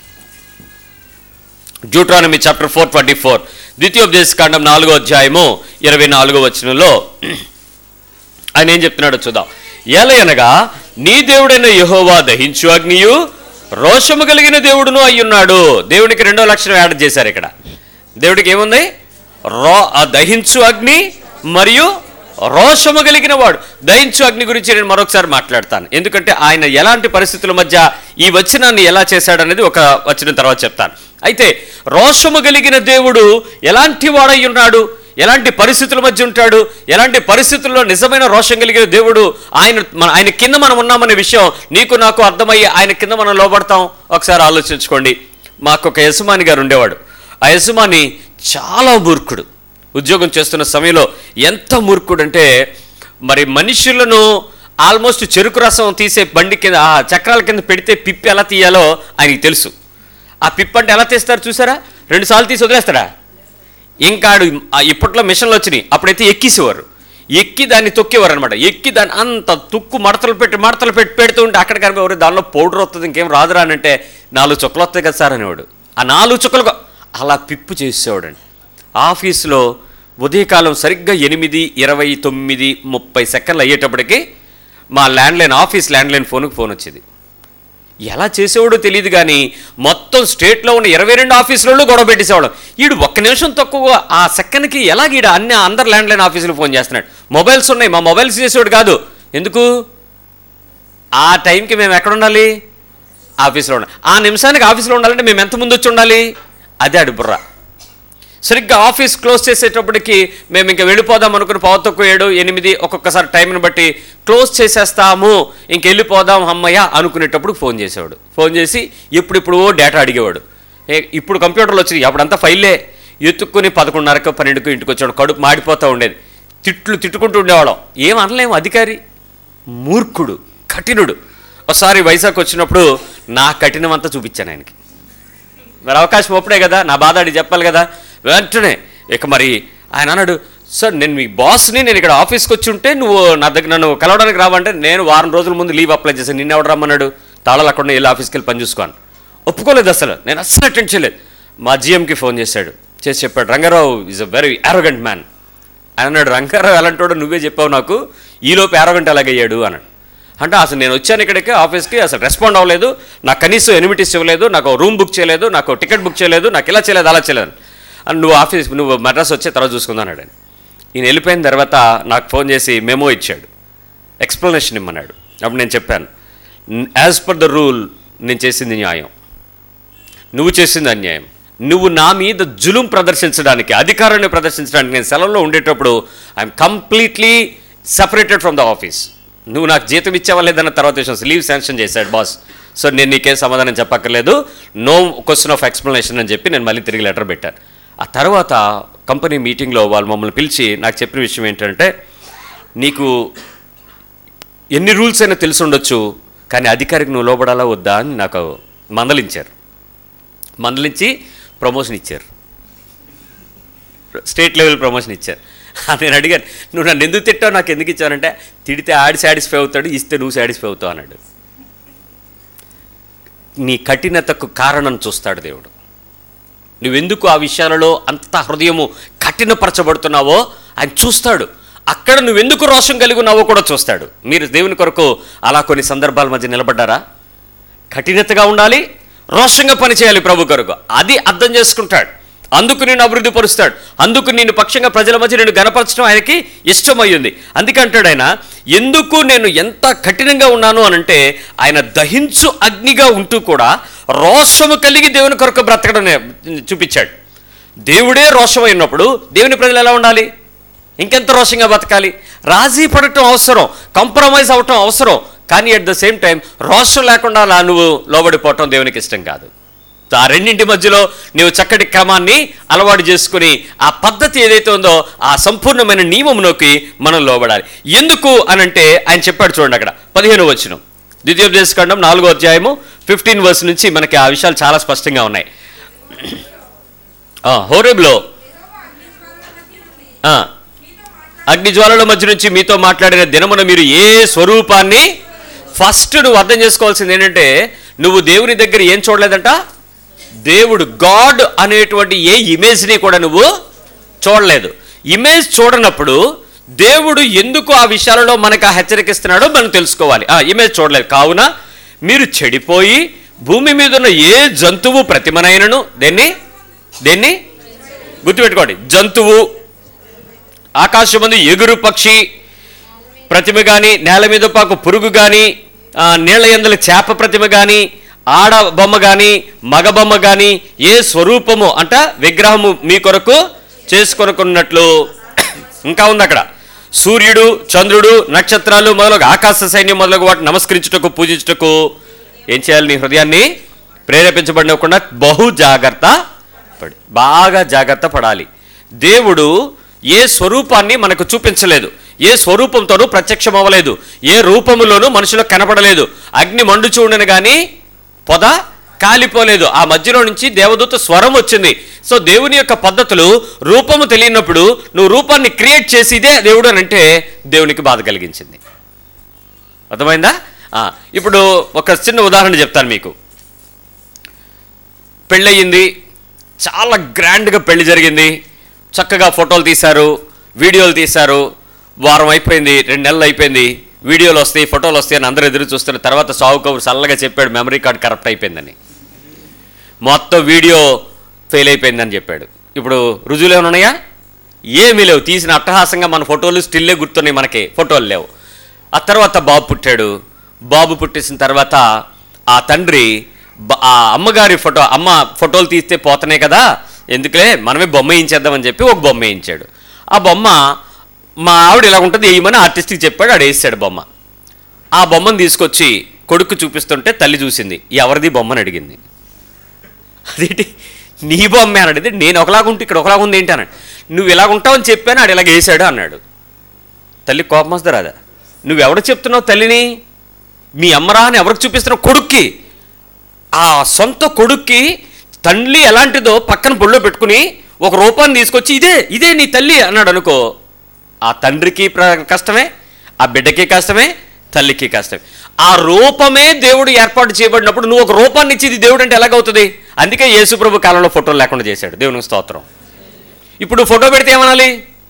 Deuteronomy chapter four twenty four ద్వితీయోపదేశ కాండం నాలుగో అధ్యాయము ఇరవై నాలుగో వచనంలో ఆయన ఏం చెప్తున్నాడో చూద్దాం ఏలయనగా నీ దేవుడైన యెహోవా దహించు అగ్నియు రోషము కలిగిన దేవుడును అయ్యున్నాడు దేవునికి రెండో లక్షణం యాడ్ చేశారు ఇక్కడ దేవుడికి ఏముంది రో ఆ దహించు అగ్ని మరియు రోషము కలిగిన వాడు దహించు అగ్ని గురించి నేను మరొకసారి మాట్లాడతాను ఎందుకంటే ఆయన ఎలాంటి పరిస్థితుల మధ్య ఈ వచనాన్ని ఎలా చేశాడనేది ఒక వచనం తర్వాత చెప్తాను అయితే రోషము కలిగిన దేవుడు ఎలాంటి వాడై ఉన్నాడు ఎలాంటి పరిస్థితుల మధ్య ఉంటాడు ఎలాంటి పరిస్థితుల్లో నిజమైన రోషం కలిగిన దేవుడు ఆయన మన ఆయన కింద మనం ఉన్నామనే విషయం నీకు నాకు అర్థమయ్యి ఆయన కింద మనం లోబడతాం ఒకసారి ఆలోచించుకోండి మాకు ఒక యజమాని గారు ఉండేవాడు ఆ యజమాని చాలా మూర్ఖుడు ఉద్యోగం చేస్తున్న సమయంలో ఎంత మూర్ఖుడు అంటే మరి మనుషులను ఆల్మోస్ట్ చెరుకు రసం తీసే బండి కింద ఆ చక్రాల కింద పెడితే పిప్పి ఎలా తీయాలో ఆయనకి తెలుసు ఆ పిప్ అంటే ఎలా తీస్తారు చూసారా రెండు సార్లు తీసి వదిలేస్తాడా ఇంకా ఆడు ఆ ఇప్పట్లో మిషన్లు వచ్చినాయి అప్పుడైతే ఎక్కిసేవారు ఎక్కి దాన్ని తొక్కేవారు అనమాట ఎక్కి దాన్ని అంత తుక్కు మడతలు పెట్టి మడతలు పెట్టి పెడుతూ ఉంటే అక్కడ కనిపేవారు దానిలో పౌడర్ వస్తుంది ఇంకేం రాదురా అని అంటే నాలుగు చుక్కలు వస్తాయి కదా సార్ అనేవాడు ఆ నాలుగు చుక్కలు అలా పిప్పు చేసేవాడండి ఆఫీసులో ఉదయకాలం సరిగ్గా ఎనిమిది ఇరవై తొమ్మిది ముప్పై సెకండ్లు అయ్యేటప్పటికి మా ల్యాండ్లైన్ ఆఫీస్ ల్యాండ్లైన్ ఫోన్కి ఫోన్ వచ్చేది ఎలా చేసేవాడో తెలియదు కానీ మొత్తం స్టేట్లో ఉన్న ఇరవై రెండు ఆఫీసులలో గొడవ పెట్టేసేవాడు ఈడు ఒక్క నిమిషం తక్కువ ఆ సెకండ్కి ఎలాగ ఈడ అన్ని అందరు ల్యాండ్లైన్ ఆఫీసులు ఫోన్ చేస్తున్నాడు మొబైల్స్ ఉన్నాయి మా మొబైల్స్ చేసేవాడు కాదు ఎందుకు ఆ టైంకి మేము ఎక్కడ ఉండాలి ఆఫీస్లో ఉండాలి ఆ నిమిషానికి ఆఫీస్లో ఉండాలంటే మేము ఎంత ముందు వచ్చి ఉండాలి అదే అడు బుర్ర సరిగ్గా ఆఫీస్ క్లోజ్ చేసేటప్పటికి మేము ఇంకా వెళ్ళిపోదాం అనుకుని పావు తక్కువ ఏడు ఎనిమిది ఒక్కొక్కసారి టైంని బట్టి క్లోజ్ చేసేస్తాము ఇంక వెళ్ళిపోదాం అమ్మయ్య అనుకునేటప్పుడు ఫోన్ చేసేవాడు ఫోన్ చేసి ఇప్పుడిప్పుడు డేటా అడిగేవాడు ఏ, ఇప్పుడు కంప్యూటర్లు వచ్చినాయి అప్పుడంతా ఫైల్లే ఎత్తుక్కుని పదకొండున్నరకు పన్నెండుకు ఇంటికి వచ్చాడు కడుపు మాడిపోతూ ఉండేది తిట్లు తిట్టుకుంటూ ఉండేవాళ్ళం ఏం అనలేము అధికారి మూర్ఖుడు కఠినుడు ఒకసారి వైజాగ్ వచ్చినప్పుడు నా కఠినం అంతా చూపించాను ఆయనకి మరి అవకాశం ఒప్పుడే కదా నా బాధ అడిగి చెప్పాలి కదా వెంటనే ఇక మరి ఆయన అన్నాడు సార్ నేను మీ బాస్ని నేను ఇక్కడ ఆఫీస్కి వచ్చి ఉంటే నువ్వు నా దగ్గర నన్ను కలవడానికి రావంటే నేను వారం రోజుల ముందు లీవ్ అప్లై చేశాను నిన్న ఎవడు రమ్మన్నాడు తాళాలు అక్కడ వెళ్ళి ఆఫీస్కి వెళ్ళి పని చూసుకోను ఒప్పుకోలేదు అసలు నేను అస్సలు అటెండ్ చేయలేదు మా జిఎంకి ఫోన్ చేశాడు చేసి చెప్పాడు Rangarao is a very arrogant man ఆయన అన్నాడు రంగారావు ఎలాంటోడో నువ్వే చెప్పావు నాకు ఈలోపు అరోగెంట్ ఎలాగయ్యాడు అన్నాడు అంటే అసలు నేను వచ్చాను ఇక్కడికి ఆఫీస్కి అసలు రెస్పాండ్ అవ్వలేదు నాకు కనీసం ఎనిమిటీస్ ఇవ్వలేదు నాకు రూమ్ బుక్ చేయలేదు నాకు టికెట్ బుక్ చేయలేదు నాకు ఇలా చేయలేదు అలా చేయలేదు అని నువ్వు ఆఫీస్ నువ్వు మద్రాస్ వచ్చే తర్వాత చూసుకుందా అన్నాడు ఆయన. ఈయన వెళ్ళిపోయిన తర్వాత నాకు ఫోన్ చేసి మెమో ఇచ్చాడు ఎక్స్ప్లెనేషన్ ఇమ్మన్నాడు అప్పుడు నేను చెప్పాను యాజ్ పర్ ద రూల్ నేను చేసింది న్యాయం నువ్వు చేసింది అన్యాయం నువ్వు నా మీద జులుం ప్రదర్శించడానికి అధికారాన్ని ప్రదర్శించడానికి నేను సెలవులో ఉండేటప్పుడు I'm completely separated from the office నువ్వు నాకు జీతం ఇచ్చావా లేదన్న తర్వాత విషయం లీవ్ శాంక్షన్ చేశాడు బాస్ సో నేను నీకేం సమాధానం చెప్పక్కర్లేదు నో క్వశ్చన్ ఆఫ్ ఎక్స్ప్లెనేషన్ అని చెప్పి నేను మళ్ళీ తిరిగి లెటర్ పెట్టాను ఆ తర్వాత కంపెనీ మీటింగ్లో వాళ్ళు మమ్మల్ని పిలిచి నాకు చెప్పిన విషయం ఏంటంటే నీకు ఎన్ని రూల్స్ అయినా తెలిసి ఉండొచ్చు కానీ అధికారికి నువ్వు లోబడాలా వద్దా అని నాకు మందలించారు మందలించి ప్రమోషన్ ఇచ్చారు స్టేట్ లెవెల్ ప్రమోషన్ ఇచ్చారు నేను అడిగాను నువ్వు నన్ను ఎందుకు తిట్టావు నాకు ఎందుకు ఇచ్చావంటే తిడితే ఆడి సాటిస్ఫై అవుతాడు ఇస్తే నువ్వు సాటిస్ఫై అవుతావు అన్నాడు నీ కఠినతకు కారణం చూస్తాడు దేవుడు నువ్వెందుకు ఆ విషయాలలో అంత హృదయము కఠినపరచబడుతున్నావో ఆయన చూస్తాడు అక్కడ నువ్వెందుకు రోషం కలిగి ఉన్నావో కూడా చూస్తాడు మీరు దేవుని కొరకు అలా కొన్ని సందర్భాల మధ్య నిలబడ్డారా కఠినతగా ఉండాలి రోషంగా పనిచేయాలి ప్రభు కొరకు అది అర్థం చేసుకుంటాడు అందుకు నేను అభివృద్ధి పరుస్తాడు అందుకు నేను పక్షంగా ప్రజల మధ్య నేను గనపరచడం ఆయనకి ఇష్టమయ్యింది అందుకే అంటాడు ఆయన ఎందుకు నేను ఎంత కఠినంగా ఉన్నాను అనంటే ఆయన దహించు అగ్నిగా ఉంటూ కూడా రోషము కలిగి దేవుని కొరకు బ్రతకడం నే- చూపించాడు దేవుడే రోషమైనప్పుడు దేవుని ప్రజలు ఎలా ఉండాలి ఇంకెంత రోషంగా బతకాలి రాజీ పడటం అవసరం కాంప్రమైజ్ అవటం అవసరం కానీ అట్ ద సేమ్ టైం రోషం లేకుండా అలా నువ్వు లోబడిపోవటం దేవునికి ఇష్టం కాదు సో ఆ రెండింటి మధ్యలో నీవు చక్కటి క్రమాన్ని అలవాటు చేసుకుని ఆ పద్ధతి ఏదైతే ఉందో ఆ సంపూర్ణమైన నియమంలోకి మనం లోబడాలి ఎందుకు అనంటే ఆయన చెప్పాడు చూడండి అక్కడ పదిహేను వచనం ద్వితీయోపదేశకాండం నాలుగో అధ్యాయము ఫిఫ్టీన్ వర్స్ నుంచి మనకి ఆ విషయాలు చాలా స్పష్టంగా ఉన్నాయి ఆ, హోరేబ్లో ఆ, అగ్ని జ్వాలల మధ్య నుంచి మీతో మాట్లాడిన దినమున మీరు ఏ స్వరూపాన్ని ఫస్ట్ నువ్వు అర్థం చేసుకోవాల్సింది ఏంటంటే నువ్వు దేవుని దగ్గర ఏం చూడలేదంట దేవుడు గాడ్ అనేటువంటి ఏ ఇమేజ్ని కూడా నువ్వు చూడలేదు ఇమేజ్ చూడనప్పుడు దేవుడు ఎందుకు ఆ విషయాలలో మనకు ఆ హెచ్చరికిస్తున్నాడో మనం తెలుసుకోవాలి ఆ ఇమేజ్ చూడలేదు కావున మీరు చెడిపోయి భూమి మీద ఉన్న ఏ జంతువు ప్రతిమనైనను దేన్ని దేన్ని గుర్తుపెట్టుకోండి జంతువు ఆకాశమందు ఎగురు పక్షి ప్రతిమ కానీ నేల మీద పాకు పురుగు కానీ నీళ్ల ఎందల చేప ప్రతిమ కానీ ఆడ బొమ్మ కానీ మగ బొమ్మ కానీ ఏ స్వరూపము అంట విగ్రహము మీ కొరకు చేసుకొనుకున్నట్లు ఇంకా ఉంది అక్కడ సూర్యుడు చంద్రుడు నక్షత్రాలు మొదలగు ఆకాశ సైన్యం మొదలగు వాటిని నమస్కరించుటకు పూజించుటకు ఏం చేయాలి నీ హృదయాన్ని ప్రేరేపించబడినకుండా బహు జాగ్రత్త పడి బాగా జాగ్రత్త పడాలి దేవుడు ఏ స్వరూపాన్ని మనకు చూపించలేదు ఏ స్వరూపంతోనూ ప్రత్యక్షం అవ్వలేదు ఏ రూపములోనూ మనుషులకు కనపడలేదు అగ్ని మండుచూ ఉండను కానీ పొద కాలిపోలేదు ఆ మధ్యలో నుంచి దేవదూత స్వరం వచ్చింది సో దేవుని యొక్క పద్ధతులు రూపము తెలియనప్పుడు నువ్వు రూపాన్ని క్రియేట్ చేసి ఇదే దేవుడు అని అంటే దేవునికి బాధ కలిగించింది అర్థమైందా ఆ, ఇప్పుడు ఒక చిన్న ఉదాహరణ చెప్తాను మీకు పెళ్ళయింది చాలా గ్రాండ్గా పెళ్లి జరిగింది చక్కగా ఫోటోలు తీశారు వీడియోలు తీశారు వారం అయిపోయింది రెండు నెలలు అయిపోయింది వీడియోలు వస్తాయి ఫోటోలు వస్తాయి అని అందరూ ఎదురు చూస్తున్న తర్వాత సావు కబురు చల్లగా చెప్పాడు మెమరీ కార్డ్ కరప్ట్ అయిపోయిందని మొత్తం వీడియో ఫెయిల్ అయిపోయిందని చెప్పాడు ఇప్పుడు రుజువులు ఏమైనా ఉన్నాయా ఏమీ లేవు తీసిన అట్టహాసంగా మన ఫోటోలు స్టిల్లే గుర్తున్నాయి మనకి ఫోటోలు లేవు ఆ తర్వాత బాబు పుట్టాడు బాబు పుట్టేసిన తర్వాత ఆ తండ్రి బ- ఆ అమ్మగారి ఫోటో అమ్మ ఫోటోలు తీస్తే పోతున్నాయి కదా ఎందుకులే మనమే బొమ్మ వేయించేద్దామని చెప్పి ఒక బొమ్మ వేయించాడు ఆ బొమ్మ మా ఆవిడ ఇలా ఉంటుంది వేయమని ఆర్టిస్ట్కి చెప్పాడు ఆడు వేసాడు బొమ్మ ఆ బొమ్మను తీసుకొచ్చి కొడుకు చూపిస్తుంటే తల్లి చూసింది ఎవరిది బొమ్మని అడిగింది అదేంటి నీ బొమ్మే అని అడిగితే నేను ఒకలాగా ఉంటే ఇక్కడ ఒకలాగా ఉంది ఏంటి అన్నాడు నువ్వు ఇలాగ ఉంటావని చెప్పాను ఆడు ఇలాగ వేసాడు అన్నాడు తల్లి కోపం వస్తుంది రాదా నువ్వెవడు చెప్తున్నావు తల్లిని మీ అమ్మరా అని ఎవరికి చూపిస్తున్నావు కొడుక్కి ఆ సొంత కొడుక్కి తల్లి ఎలాంటిదో పక్కన బొళ్ళో పెట్టుకుని ఒక రూపాన్ని తీసుకొచ్చి ఇదే ఇదే నీ తల్లి అన్నాడు అనుకో ఆ తండ్రికి ప్ర- కష్టమే ఆ బిడ్డకి కష్టమే తల్లికి కష్టమే ఆ రూపమే దేవుడు ఏర్పాటు చేయబడినప్పుడు నువ్వు ఒక రూపాన్ని ఇచ్చి ఇది దేవుడు అంటే ఎలాగవుతుంది అందుకే యేసుప్రభు కాలంలో ఫోటోలు లేకుండా చేశాడు దేవునికి స్తోత్రం ఇప్పుడు ఫోటో పెడితే ఏమనాలి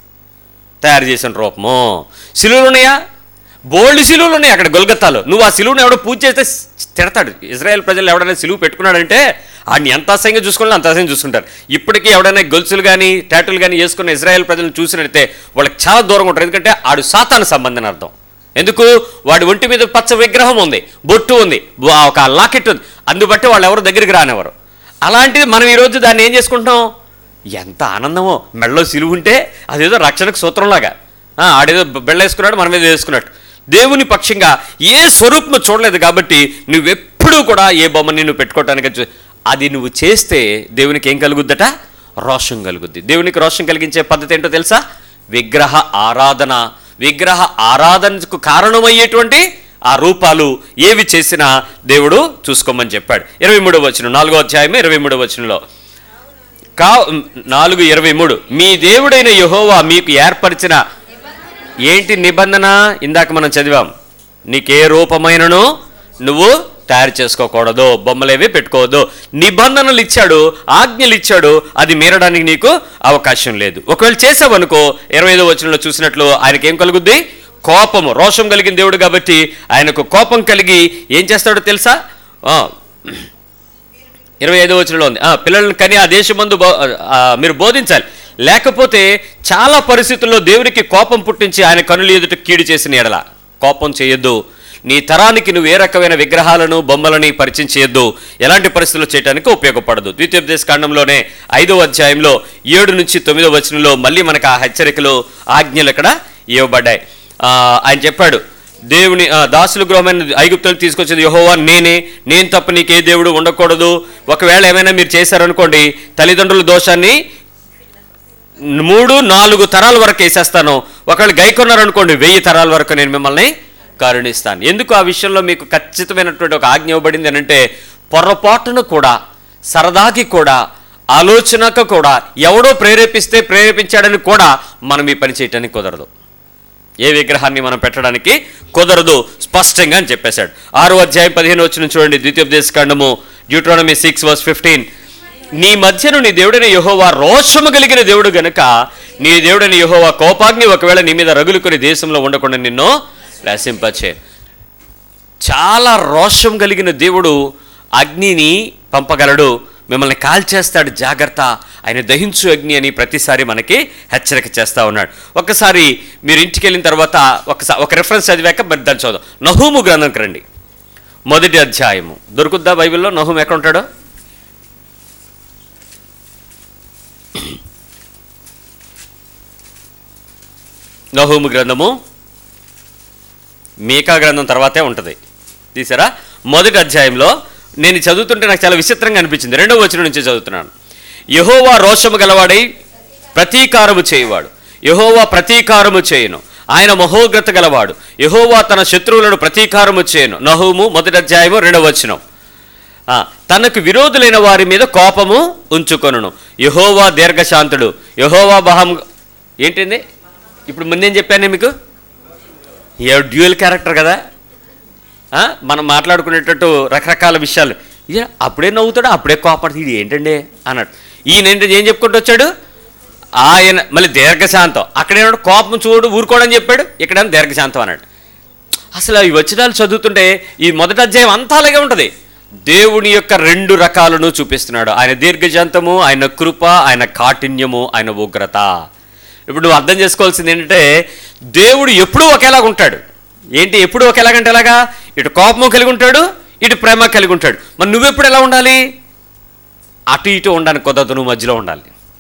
తయారు చేసిన రూపము సిలువలు ఉన్నాయా బోల్డ్ సిలువలు ఉన్నాయి అక్కడ గొల్గత్తాలో నువ్వు ఆ సిలువను ఎవడో పూజ చేస్తే తిడతాడు ఇజ్రాయెల్ ప్రజలు ఎవడైనా సిలువు పెట్టుకున్నాడంటే ఆడిని ఎంత అసహ్యంగా చూసుకున్నా అంత అసహ్యం చూసుకుంటారు ఇప్పటికీ ఎవడైనా గొలుసులు కానీ టాటూలు కానీ వేసుకున్న ఇజ్రాయెల్ ప్రజలను చూసినట్టే వాళ్ళకి చాలా దూరంగా ఉంటారు ఎందుకంటే ఆడు సాతాను సంబంధం అర్థం ఎందుకు వాడి ఒంటి మీద పచ్చ విగ్రహం ఉంది బొట్టు ఉంది బు- ఒక లాకెట్ ఉంది అందుబట్టి వాళ్ళు ఎవరు దగ్గరికి రానివ్వరు అలాంటిది మనం ఈరోజు దాన్ని ఏం చేసుకుంటున్నాం ఎంత ఆనందమో మెడలో సిలువు ఉంటే అదేదో రక్షణకు సూత్రంలాగా ఆ, ఆడేదో బెళ్ళేసుకున్నాడు మన మీద వేసుకున్నట్టు దేవుని పక్షంగా ఏ స్వరూపము చూడలేదు కాబట్టి నువ్వెప్పుడూ కూడా ఏ బొమ్మని నువ్వు పెట్టుకోవటానికి చూ- అది నువ్వు చేస్తే దేవునికి ఏం కలుగుద్దట రోషం కలుగుద్ది దేవునికి రోషం కలిగించే పద్ధతి ఏంటో తెలుసా విగ్రహ ఆరాధన విగ్రహ ఆరాధనకు కారణమయ్యేటువంటి ఆ రూపాలు ఏవి చేసినా దేవుడు చూసుకోమని చెప్పాడు ఇరవై మూడో వచనం నాలుగో అధ్యాయమే ఇరవై మూడో వచనంలో కా నాలుగు ఇరవై మూడు మీ దేవుడైన యహోవా మీకు ఏర్పరిచిన ఏంటి నిబంధన ఇందాక మనం చదివాం నీకే రూపమైనను నువ్వు తయారు చేసుకోకూడదు బొమ్మలేవి పెట్టుకోవద్దు నిబంధనలు ఇచ్చాడు ఆజ్ఞలు ఇచ్చాడు అది మీరడానికి నీకు అవకాశం లేదు ఒకవేళ చేసావనుకో ఇరవై ఐదో వచనంలో చూసినట్లు ఆయనకి ఏం కలుగుద్ది కోపము రోషం కలిగిన దేవుడు కాబట్టి ఆయనకు కోపం కలిగి ఏం చేస్తాడో తెలుసా ఆ, ఇరవై ఐదో వచనంలో ఉంది ఆ, పిల్లలను కని ఆ దేశమందు బో- ఆ, మీరు బోధించాలి లేకపోతే చాలా పరిస్థితుల్లో దేవునికి కోపం పుట్టించి ఆయన కనులు ఎదుట కీడు చేసిన ఎడల కోపం చేయొద్దు నీ తరానికి నువ్వు ఏ రకమైన విగ్రహాలను బొమ్మలని పరిచయం చేయొద్దు ఎలాంటి పరిస్థితుల్లో చేయడానికి ఉపయోగపడదు ద్వితీయోపదేశ కాండంలోనే ఐదో అధ్యాయంలో ఏడు నుంచి తొమ్మిదో వచనంలో మళ్ళీ మనకు ఆ హెచ్చరికలు ఆజ్ఞలు ఇక్కడ ఇవ్వబడ్డాయి ఆ, ఆయన చెప్పాడు దేవుని ఆ, దాసుల గృహమైన ఐగుప్తులకు తీసుకొచ్చేది యహోవా నేనే నేను తప్ప నీకే దేవుడు ఉండకూడదు ఒకవేళ ఏమైనా మీరు చేశారనుకోండి తల్లిదండ్రుల దోషాన్ని మూడు నాలుగు తరాల వరకు వేసేస్తాను ఒకవేళ గైకొన్నారనుకోండి వెయ్యి తరాల వరకు నేను మిమ్మల్ని కరుణిస్తాను ఎందుకు ఆ విషయంలో మీకు ఖచ్చితమైనటువంటి ఒక ఆజ్ఞ ఇవ్వబడింది అని అంటే పొరపాటును కూడా సరదాకి కూడా ఆలోచనకు కూడా ఎవడో ప్రేరేపిస్తే ప్రేరేపించాడని కూడా మనం ఈ పని చేయటానికి కుదరదు ఏ విగ్రహాన్ని మనం పెట్టడానికి కుదరదు స్పష్టంగా అని చెప్పేశాడు ఆరో అధ్యాయం పదిహేను వచ్చిన చూడండి ద్వితీయోపదేశ కాండము డ్యూట్రానమీ సిక్స్ వర్స్ ఫిఫ్టీన్ నీ మధ్యను నీ దేవుడైన యహోవా రోషము కలిగిన దేవుడు గనుక నీ దేవుడైన యహోవా కోపాగ్ని ఒకవేళ నీ మీద రగులుకొని దేశంలో ఉండకుండా నిన్ను నశింపచే చాలా రోషం కలిగిన దేవుడు అగ్నిని పంపగలడు మిమ్మల్ని కాల్చేస్తాడు జాగ్రత్త ఆయన దహించు అగ్ని అని ప్రతిసారి మనకి హెచ్చరిక చేస్తూ ఉన్నాడు ఒకసారి మీరు ఇంటికి వెళ్ళిన తర్వాత ఒకసారి ఒక రెఫరెన్స్ చదివాక మరి దాన్ని చదువు నహూము గ్రంథంకి రండి మొదటి అధ్యాయము దొరుకుద్దా బైబిల్లో నహూము ఎక్కడ ఉంటాడో నహూము గ్రంథము మీకా గ్రంథం తర్వాతే ఉంటుంది తీసారా మొదటి అధ్యాయంలో నేను చదువుతుంటే నాకు చాలా విచిత్రంగా అనిపించింది రెండవ వచనం నుంచి చదువుతున్నాను యహోవా రోషము గలవాడై ప్రతీకారము చేయువాడు యహోవా ప్రతీకారము చేయను ఆయన మహోగ్రత గలవాడు యహోవా తన శత్రువులను ప్రతీకారము చేయను నహూము మొదటి అధ్యాయము రెండవ వచనం ఆ, తనకు విరోధులైన వారి మీద కోపము ఉంచుకొనును యహోవా దీర్ఘశాంతుడు యహోవా బహం ఏంటింది ఇప్పుడు ముందేం చెప్పాను మీకు ఏ డ్యూయల్ క్యారెక్టర్ కదా ఆ, మనం మాట్లాడుకునేటట్టు రకరకాల విషయాలు ఇదే అప్పుడే నవ్వుతాడు అప్పుడే కోపడుతుంది ఇది ఏంటండి అన్నాడు ఈయన ఏంటంటే ఏం చెప్పుకుంటూ వచ్చాడు ఆయన మళ్ళీ దీర్ఘశాంతం అక్కడేమో కోపం చూడు ఊరుకోవడం చెప్పాడు ఇక్కడేమో దీర్ఘశాంతం అన్నాడు అసలు ఈ వచనాలు చదువుతుంటే ఈ మొదటి అధ్యాయం అంతా అలాగే ఉంటుంది దేవుని యొక్క రెండు రకాలను చూపిస్తున్నాడు ఆయన దీర్ఘశాంతము ఆయన కృప ఆయన కాఠిన్యము ఆయన ఉగ్రత ఇప్పుడు నువ్వు అర్థం చేసుకోవాల్సింది ఏంటంటే దేవుడు ఎప్పుడూ ఒకేలాగా ఉంటాడు ఏంటి ఎప్పుడు ఒకేలాగంటే ఎలాగా ఇటు కోపము కలిగి ఉంటాడు ఇటు ప్రేమ కలిగి ఉంటాడు మరి నువ్వెప్పుడు ఎలా ఉండాలి అటు ఇటు ఉండడానికి కుదరదు నువ్వు మధ్యలో ఉండాలి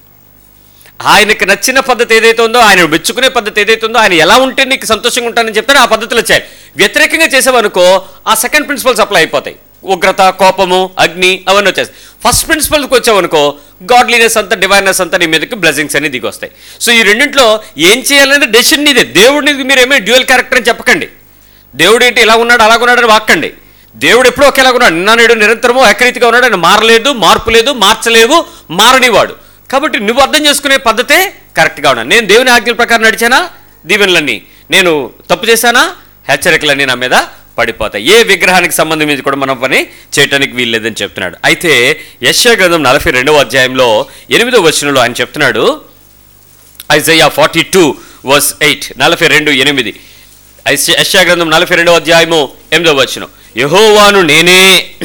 ఆయనకు నచ్చిన పద్ధతి ఏదైతే ఉందో ఆయన మెచ్చుకునే పద్ధతి ఏదైతే ఉందో ఆయన ఎలా ఉంటే నీకు సంతోషంగా ఉంటానని చెప్తాడు ఆ పద్ధతిలో చేయాలి వ్యతిరేకంగా చేసావనుకో ఆ సెకండ్ ప్రిన్సిపల్స్ అప్లై అయిపోతాయి ఉగ్రత కోపము అగ్ని అవన్నీ వచ్చేస్తాయి ఫస్ట్ ప్రిన్సిపల్కి వచ్చావనుకో గాడ్లీనెస్ అంతా డివైనెస్ అంతా నీ మీదకి బ్లెసింగ్స్ అన్ని దిగి వస్తాయి సో ఈ రెండింటిలో ఏం చేయాలనేది డెసిషన్ నీదే దేవుడిని మీరు ఏమీ డ్యూయల్ క్యారెక్టర్ అని చెప్పకండి దేవుడు ఏంటి ఇలా ఉన్నాడు అలాగ ఉన్నాడు అని వాక్కండి దేవుడు ఎప్పుడూ ఒకేలాగా ఉన్నాడు నిన్న నేడు నిరంతరము ఏకరీతిగా ఉన్నాడు ఆయన మారలేదు మార్పు లేదు మార్చలేవు మారనివాడు కాబట్టి నువ్వు అర్థం చేసుకునే పద్ధతే కరెక్ట్గా ఉన్నాను నేను దేవుని ఆజ్ఞల ప్రకారం నడిచానా దీవెనలన్నీ నేను తప్పు చేశానా హెచ్చరికలన్నీ నా మీద పడిపోతాయి ఏ విగ్రహానికి సంబంధం మీద కూడా మనం పని చేయటానికి వీల్లేదని చెప్తున్నాడు అయితే యశ్యా గ్రంథం నలభై రెండవ అధ్యాయంలో ఎనిమిదో వచనంలో ఆయన చెప్తున్నాడు Isaiah forty two verse eight నలభై రెండు ఎనిమిది ఐశ్య- యెషయా గ్రంథం నలభై రెండవ అధ్యాయము ఎనిమిదో వచనం యహోవాను నేనే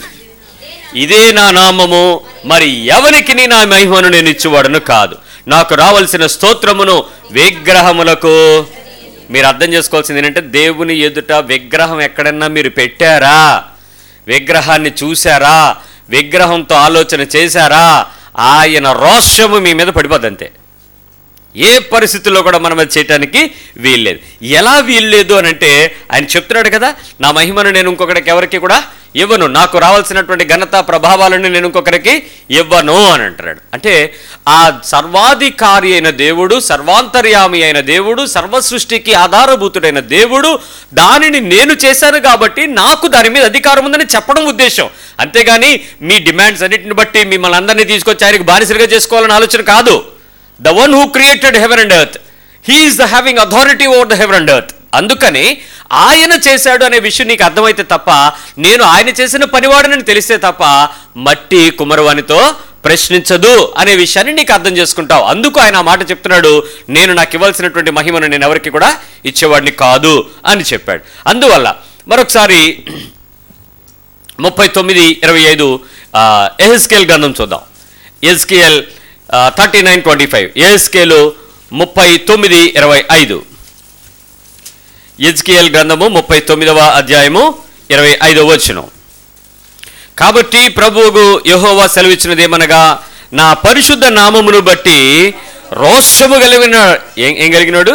ఇదే నా నామము మరి ఎవరికి నా మహిమను నేను ఇచ్చువాడను కాదు నాకు రావలసిన స్తోత్రమును విగ్రహములకు మీరు అర్థం చేసుకోవాల్సింది ఏంటంటే దేవుని ఎదుట విగ్రహం ఎక్కడన్నా మీరు పెట్టారా విగ్రహాన్ని చూశారా విగ్రహంతో ఆలోచన చేశారా ఆయన రోషము మీ మీద పడిపోద్ది అంతే ఏ పరిస్థితుల్లో కూడా మనం అది చేయటానికి వీల్లేదు ఎలా వీల్లేదు అని అంటే ఆయన చెప్తున్నాడు కదా నా మహిమను నేను ఇంకొకటికి ఎవరికి కూడా ఇవ్వను నాకు రావాల్సినటువంటి ఘనత ప్రభావాలను నేను ఇంకొకరికి ఇవ్వను అని అంటున్నాడు అంటే ఆ సర్వాధికారి అయిన దేవుడు సర్వాంతర్యామి అయిన దేవుడు సర్వ సృష్టికి ఆధారభూతుడైన దేవుడు దానిని నేను చేశాను కాబట్టి నాకు దాని మీద అధికారం ఉందని చెప్పడం ఉద్దేశం అంతేగాని మీ డిమాండ్స్ అన్నిటిని బట్టి మిమ్మల్ని అందరినీ తీసుకొచ్చి ఆయనకి బానిసలుగా చేసుకోవాలని ఆలోచన కాదు the one who created heaven and earth he is the having authority over the heaven and earth అందుకని ఆయన చేశాడు అనే విషయం నీకు అర్థమైతే తప్ప నేను ఆయన చేసిన పనివాడనని తెలిస్తే తప్ప మట్టి కుమరవానితో ప్రశ్నించదు అనే విషయాన్ని నీకు అర్థం చేసుకుంటావు అందుకు ఆయన ఆ మాట చెప్తున్నాడు నేను నాకు ఇవ్వాల్సినటువంటి మహిమను నేను ఎవరికి కూడా ఇచ్చేవాడిని కాదు అని చెప్పాడు అందువల్ల మరొకసారి ముప్పై తొమ్మిది ఇరవై ఐదు ఎహెస్కేల్ గ్రంథం చూద్దాం Ezekiel thirty nine twenty five ఎహెస్కేలు ముప్పై తొమ్మిది ఇరవై ఐదు ఎజ్కియల్ గ్రంథము ముప్పై తొమ్మిదవ అధ్యాయము ఇరవై ఐదవ వచనం కాబట్టి ప్రభువుకు యెహోవా సెలవిచ్చినదేమనగా నా పరిశుద్ధ నామమును బట్టి రోషము కలిగిన ఏం ఏం కలిగినాడు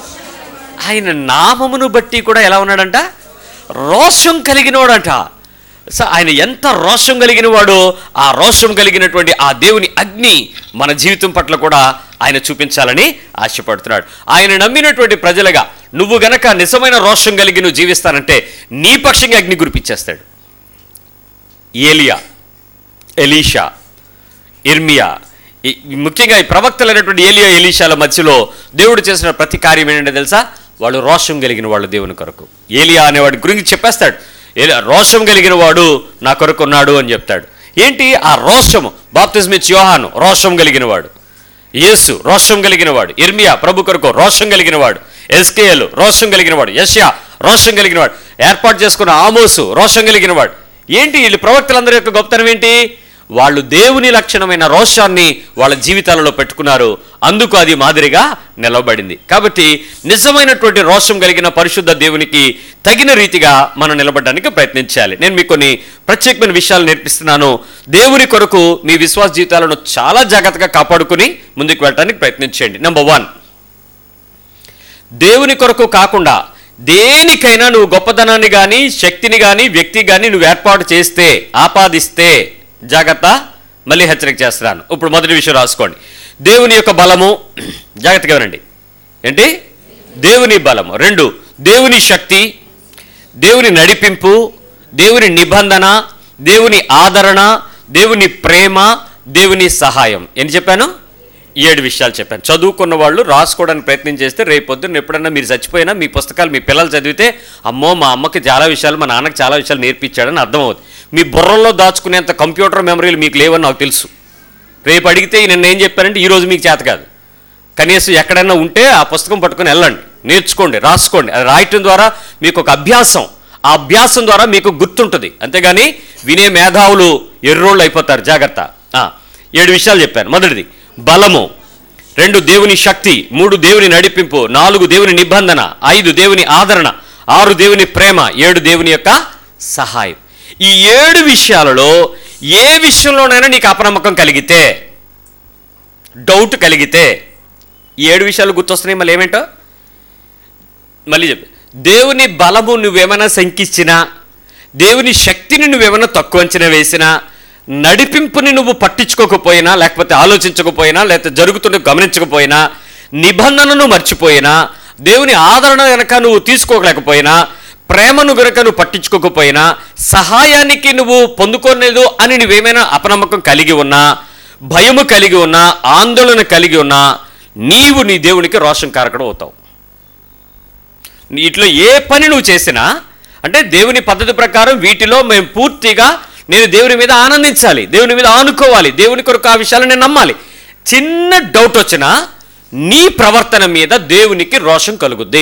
ఆయన నామమును బట్టి కూడా ఎలా ఉన్నాడంట రోషం కలిగినవాడంట సో ఆయన ఎంత రోషం కలిగిన వాడో ఆ రోషం కలిగినటువంటి ఆ దేవుని అగ్ని మన జీవితం పట్ల కూడా ఆయన చూపించాలని ఆశపడుతున్నాడు ఆయన నమ్మినటువంటి ప్రజలుగా నువ్వు గనక నిజమైన రోషం కలిగి నువ్వు జీవిస్తానంటే నీ పక్షంగా అగ్ని గురిపించేస్తాడు ఏలియా ఎలీషా ఇర్మియా ఈ- ముఖ్యంగా ఈ ప్రవక్తలైనటువంటి ఏలియా ఎలీషాల మధ్యలో దేవుడు చేసిన ప్రతి కార్యం ఏంటంటే తెలుసా వాళ్ళు రోషం కలిగిన వాళ్ళు దేవుని కొరకు ఏలియా అనేవాడి గురించి చెప్పేస్తాడు ఏలి- రోషం కలిగిన వాడు నా కొరకు ఉన్నాడు అని చెప్తాడు ఏంటి ఆ రోషము బాప్తిస్మిచ్ యోహాను రోషం కలిగిన వాడు యేసు రోషం కలిగిన వాడు ఇర్మియా ప్రభు కొరకు రోషం కలిగిన వాడు ఎస్కేఎల్ రోషం కలిగిన వాడు యష్యా రోషం కలిగిన వాడు ఏర్పాటు చేసుకున్న ఆమోసు రోషం కలిగిన వాడు ఏంటి వీళ్ళు ప్రవక్తలందరి యొక్క గొప్పతనం ఏంటి వాళ్ళు దేవుని లక్షణమైన రోషాన్ని వాళ్ళ జీవితాలలో పెట్టుకున్నారు అందుకు అది మాదిరిగా నిలబడింది కాబట్టి నిజమైనటువంటి రోషం కలిగిన పరిశుద్ధ దేవునికి తగిన రీతిగా మనం నిలబడడానికి ప్రయత్నించాలి నేను మీకు కొన్ని ప్రత్యేకమైన విషయాలు నేర్పిస్తున్నాను దేవుని కొరకు మీ విశ్వాస జీవితాలను చాలా జాగ్రత్తగా కాపాడుకుని ముందుకు వెళ్ళడానికి ప్రయత్నించండి నెంబర్ వన్ దేవుని కొరకు కాకుండా దేనికైనా నువ్వు గొప్పతనాన్ని కానీ శక్తిని కానీ వ్యక్తి కానీ నువ్వు ఏర్పాటు చేస్తే ఆపాదిస్తే జాగ్రత్త మళ్ళీ హెచ్చరిక చేస్తున్నాను ఇప్పుడు మొదటి విషయం రాసుకోండి దేవుని యొక్క బలము జాగ్రత్తగా వినండి ఏంటి దేవుని బలము రెండు దేవుని శక్తి దేవుని నడిపింపు దేవుని నిబంధన దేవుని ఆదరణ దేవుని ప్రేమ దేవుని సహాయం ఏం చెప్పాను ఏడు విషయాలు చెప్పాను చదువుకున్న వాళ్ళు రాసుకోవడానికి ప్రయత్నం చేస్తే రేపొద్దున ఎప్పుడన్నా మీరు చచ్చిపోయినా మీ పుస్తకాలు మీ పిల్లలు చదివితే అమ్మో మా అమ్మకి చాలా విషయాలు మా నాన్నకి చాలా విషయాలు నేర్పించాడని అర్థమవుతుంది మీ బుర్రల్లో దాచుకునేంత కంప్యూటర్ మెమరీలు మీకు లేవని నాకు తెలుసు రేపు అడిగితే నిన్న ఏం చెప్పారంటే ఈ రోజు మీకు చేత కాదు కనీసం ఎక్కడైనా ఉంటే ఆ పుస్తకం పట్టుకొని వెళ్ళండి నేర్చుకోండి రాసుకోండి అది రాయటం ద్వారా మీకు ఒక అభ్యాసం ఆ అభ్యాసం ద్వారా మీకు గుర్తుంటుంది అంతేగాని వినే మేధావులు ఎర్రోళ్ళు అయిపోతారు జాగ్రత్త ఆ, ఏడు విషయాలు చెప్పాను మొదటిది బలము రెండు దేవుని శక్తి మూడు దేవుని నడిపింపు నాలుగు దేవుని నిబంధన ఐదు దేవుని ఆదరణ ఆరు దేవుని ప్రేమ ఏడు దేవుని యొక్క సహాయం ఈ ఏడు విషయాలలో ఏ విషయంలోనైనా నీకు అపనమ్మకం కలిగితే డౌట్ కలిగితే ఈ ఏడు విషయాలు గుర్తొస్తున్నాయి మళ్ళీ ఏమేంటో మళ్ళీ చెప్పి దేవుని బలము నువ్వేమైనా శంకించినా దేవుని శక్తిని నువ్వేమైనా తక్కువ అంచనా వేసినా నడిపింపుని నువ్వు పట్టించుకోకపోయినా లేకపోతే ఆలోచించకపోయినా లేకపోతే జరుగుతున్న గమనించకపోయినా నిబంధనను మర్చిపోయినా దేవుని ఆదరణ గనక నువ్వు తీసుకోలేకపోయినా ప్రేమను గనక నువ్వు పట్టించుకోకపోయినా సహాయానికి నువ్వు పొందుకోలేదు అని నువ్వేమైనా అపనమ్మకం కలిగి ఉన్నా భయము కలిగి ఉన్నా ఆందోళన కలిగి ఉన్నా నీవు నీ దేవునికి రోషం కారకడం అవుతావు నీ ఇట్లా ఏ పని నువ్వు చేసినా అంటే దేవుని పద్ధతి ప్రకారం వీటిలో మేము పూర్తిగా నేను దేవుని మీద ఆనందించాలి దేవుని మీద ఆనుకోవాలి దేవుని కొరకు ఆ విషయాలు నేను నమ్మాలి చిన్న డౌట్ వచ్చినా నీ ప్రవర్తన మీద దేవునికి రోషం కలుగుద్ది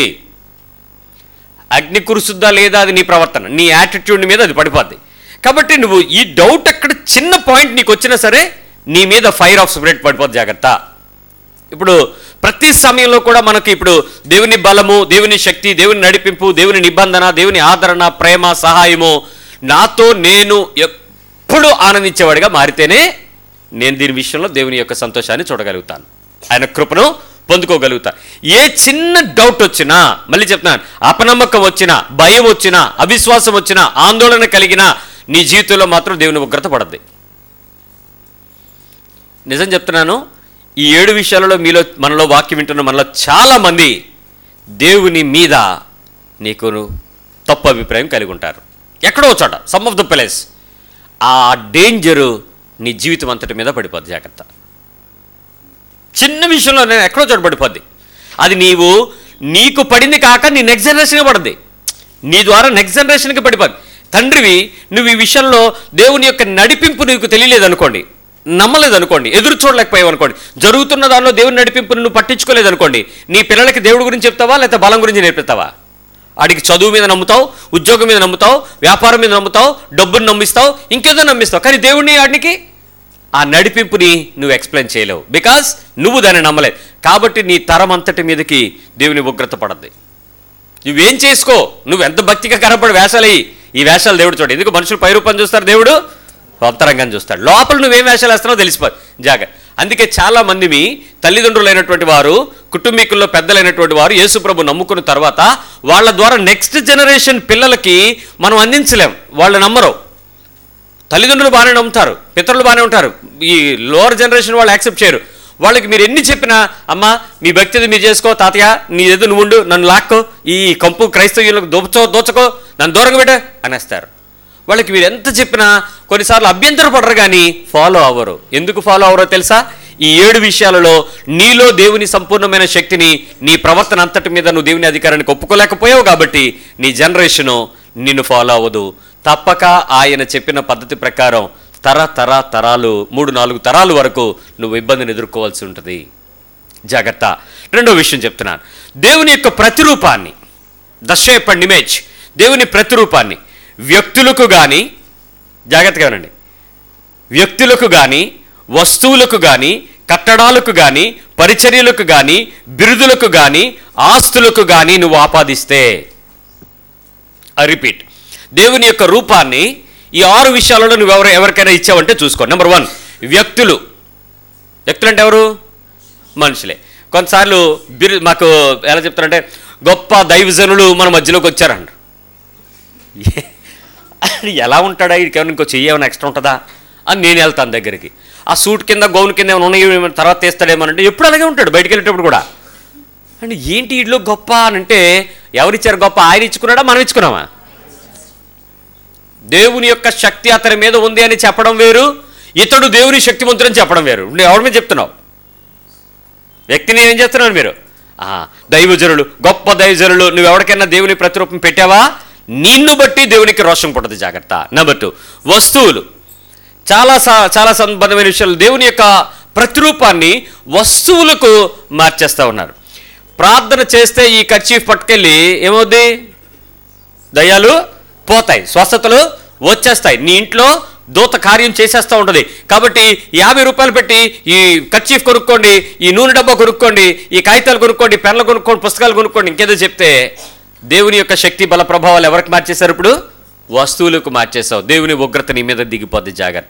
అగ్ని కురుసుద్దా లేదా అది నీ ప్రవర్తన నీ యాటిట్యూడ్ మీద అది పడిపోద్ది కాబట్టి నువ్వు ఈ డౌట్ అక్కడ చిన్న పాయింట్ నీకు వచ్చినా సరే నీ మీద ఫైర్ ఆఫ్ స్పిరిట్ పడిపోద్ది జాగ్రత్త ఇప్పుడు ప్రతి సమయంలో కూడా మనకి ఇప్పుడు దేవుని బలము దేవుని శక్తి దేవుని నడిపింపు దేవుని నిబంధన దేవుని ఆదరణ ప్రేమ సహాయము నాతో నేను ఎప్పుడు ఆనందించేవాడిగా మారితేనే నేను దీని విషయంలో దేవుని యొక్క సంతోషాన్ని చూడగలుగుతాను ఆయన కృపను పొందుకోగలుగుతా ఏ చిన్న డౌట్ వచ్చినా మళ్ళీ చెప్తున్నాను అపనమ్మకం వచ్చినా భయం వచ్చినా అవిశ్వాసం వచ్చినా ఆందోళన కలిగినా నీ జీవితంలో మాత్రం దేవుని ఉగ్రత పడద్ది నిజం చెప్తున్నాను ఈ ఏడు విషయాలలో మీలో మనలో వాక్యం వింటున్న మనలో చాలామంది దేవుని మీద నీకు తప్పు అభిప్రాయం కలిగి ఉంటారు ఎక్కడో చోట సమ్ ఆఫ్ ద ప్లేస్ ఆ డేంజరు నీ జీవితం అంతటి మీద పడిపోద్ది జాగ్రత్త చిన్న విషయంలో నేను ఎక్కడో చోట పడిపోద్ది అది నీవు నీకు పడింది కాక నీ నెక్స్ట్ జనరేషన్కి పడుద్ది నీ ద్వారా నెక్స్ట్ జనరేషన్కి పడిపోద్ది తండ్రివి నువ్వు ఈ విషయంలో దేవుని యొక్క నడిపింపు నీకు తెలియలేదు అనుకోండి నమ్మలేదు అనుకోండి ఎదురు చూడలేకపోయావు అనుకోండి జరుగుతున్న దానిలో దేవుని నడిపింపును నువ్వు పట్టించుకోలేదు అనుకోండి నీ పిల్లలకి దేవుడి గురించి చెప్తావా లేకపోతే బలం గురించి నేర్పిస్తావా ఆడికి చదువు మీద నమ్ముతావు ఉద్యోగం మీద నమ్ముతావు వ్యాపారం మీద నమ్ముతావు డబ్బుని నమ్మిస్తావు ఇంకేదో నమ్మిస్తావు కానీ దేవుడిని ఆడికి ఆ నడిపింపుని నువ్వు ఎక్స్ప్లెయిన్ చేయలేవు బికాస్ నువ్వు దాన్ని నమ్మలేదు కాబట్టి నీ తరం అంతటి మీదకి దేవుని ఉగ్రత పడద్ది నువ్వేం చేసుకో నువ్వు ఎంత భక్తిగా కనపడి వేషాలు వేయి. ఈ వేషాలు దేవుడు చూడు ఎందుకు మనుషులు పై రూపం చూస్తారు దేవుడు అంతరంగం చూస్తాడు లోపల నువ్వేం వేషాలు వేస్తున్నావు తెలిసిపోదు జాగ్రత్త అందుకే చాలా మంది మీ తల్లిదండ్రులైనటువంటి వారు కుటుంబీకుల్లో పెద్దలైనటువంటి వారు యేసుప్రభు నమ్ముకున్న తర్వాత వాళ్ళ ద్వారా నెక్స్ట్ జనరేషన్ పిల్లలకి మనం అందించలేం వాళ్ళు నమ్మరు తల్లిదండ్రులు బాగానే నమ్ముతారు పితరులు బాగానే ఉంటారు ఈ లోవర్ జనరేషన్ వాళ్ళు యాక్సెప్ట్ చేయరు వాళ్ళకి మీరు ఎన్ని చెప్పినా అమ్మా మీ భక్తిది మీరు చేసుకో తాతయ్య నీ ఎదు నువ్వు ఉండు నన్ను లాక్కో ఈ కంపు క్రైస్తవులకు దోచో దోచకో నన్ను దూరంగా పెట్ట అనేస్తారు వాళ్ళకి మీరు ఎంత చెప్పినా కొన్నిసార్లు అభ్యంతర పడరు కానీ ఫాలో అవ్వరు ఎందుకు ఫాలో అవ్వరో తెలుసా ఈ ఏడు విషయాలలో నీలో దేవుని సంపూర్ణమైన శక్తిని నీ ప్రవర్తన అంతటి మీద నువ్వు దేవుని అధికారానికి ఒప్పుకోలేకపోయావు కాబట్టి నీ జనరేషను నిన్ను ఫాలో అవ్వదు తప్పక ఆయన చెప్పిన పద్ధతి ప్రకారం తర తర తరాలు మూడు నాలుగు తరాలు వరకు నువ్వు ఇబ్బందిని ఎదుర్కోవాల్సి ఉంటుంది జాగ్రత్త రెండో విషయం చెప్తున్నాను దేవుని యొక్క ప్రతిరూపాన్ని ద షేప్ అండ్ ఇమేజ్ దేవుని ప్రతిరూపాన్ని వ్యక్తులకు కానీ జాగ్రత్తగా వినండి వ్యక్తులకు కానీ వస్తువులకు కానీ కట్టడాలకు కానీ పరిచర్యలకు కానీ బిరుదులకు కానీ ఆస్తులకు కానీ నువ్వు ఆపాదిస్తే ఐ రిపీట్ దేవుని యొక్క రూపాన్ని ఈ ఆరు విషయాలలో నువ్వు ఎవరు ఎవరికైనా ఇచ్చావంటే చూసుకో నెంబర్ వన్ వ్యక్తులు వ్యక్తులు అంటే ఎవరు మనుషులే కొన్నిసార్లు బిరు మాకు ఎలా చెప్తారంటే గొప్ప దైవజనులు మన మధ్యలోకి వచ్చారంట ఎలా ఉంటాడా వీడికి ఏమైనా ఇంకో చెయ్యి ఏమైనా ఎక్స్ట్రా ఉంటుందా అని నేను వెళ్తాను దగ్గరికి ఆ సూట్ కింద గౌన్ కింద ఏమైనా ఉన్నాయి ఏమైనా తర్వాత తీస్తాడేమోనంటే ఎప్పుడు అలాగే ఉంటాడు బయటికి వెళ్ళేటప్పుడు కూడా అంటే ఏంటి వీటిలో గొప్ప అని అంటే ఎవరిచ్చారు గొప్ప ఆయన ఇచ్చుకున్నాడా మనం ఇచ్చుకున్నామా దేవుని యొక్క శక్తి అతని మీద ఉంది అని చెప్పడం వేరు ఇతడు దేవుని శక్తిమంతుడని చెప్పడం వేరు నువ్వు ఎవరి మీద చెప్తున్నావు వ్యక్తిని ఏం చేస్తున్నాను మీరు ఆ, దైవజనులు గొప్ప దైవజనులు నువ్వు ఎవరికైనా దేవుని ప్రతిరూపం పెట్టావా నిన్ను బట్టి దేవునికి రోషం పుట్టదు జాగ్రత్త నెంబర్ టూ వస్తువులు చాలా సా- చాలా సంబంధమైన విషయాలు దేవుని యొక్క ప్రతిరూపాన్ని వస్తువులకు మార్చేస్తూ ఉన్నారు ప్రార్థన చేస్తే ఈ కర్చీఫ్ పట్టుకెళ్ళి ఏమవుద్ది దయ్యాలు పోతాయి స్వస్థతలు వచ్చేస్తాయి నీ ఇంట్లో దూత కార్యం చేసేస్తూ ఉంటుంది కాబట్టి యాభై రూపాయలు పెట్టి ఈ కర్చీఫ్ కొనుక్కోండి ఈ నూనె డబ్బా కొనుక్కోండి ఈ కాగితాలు కొనుక్కోండి పెన్లు కొనుక్కోండి పుస్తకాలు కొనుక్కోండి ఇంకేదో చెప్తే దేవుని యొక్క శక్తి బల ప్రభావాలు ఎవరికి మార్చేశారు ఇప్పుడు వస్తువులకు మార్చేసావు దేవుని ఉగ్రత నీ మీద దిగిపోద్ది జాగ్రత్త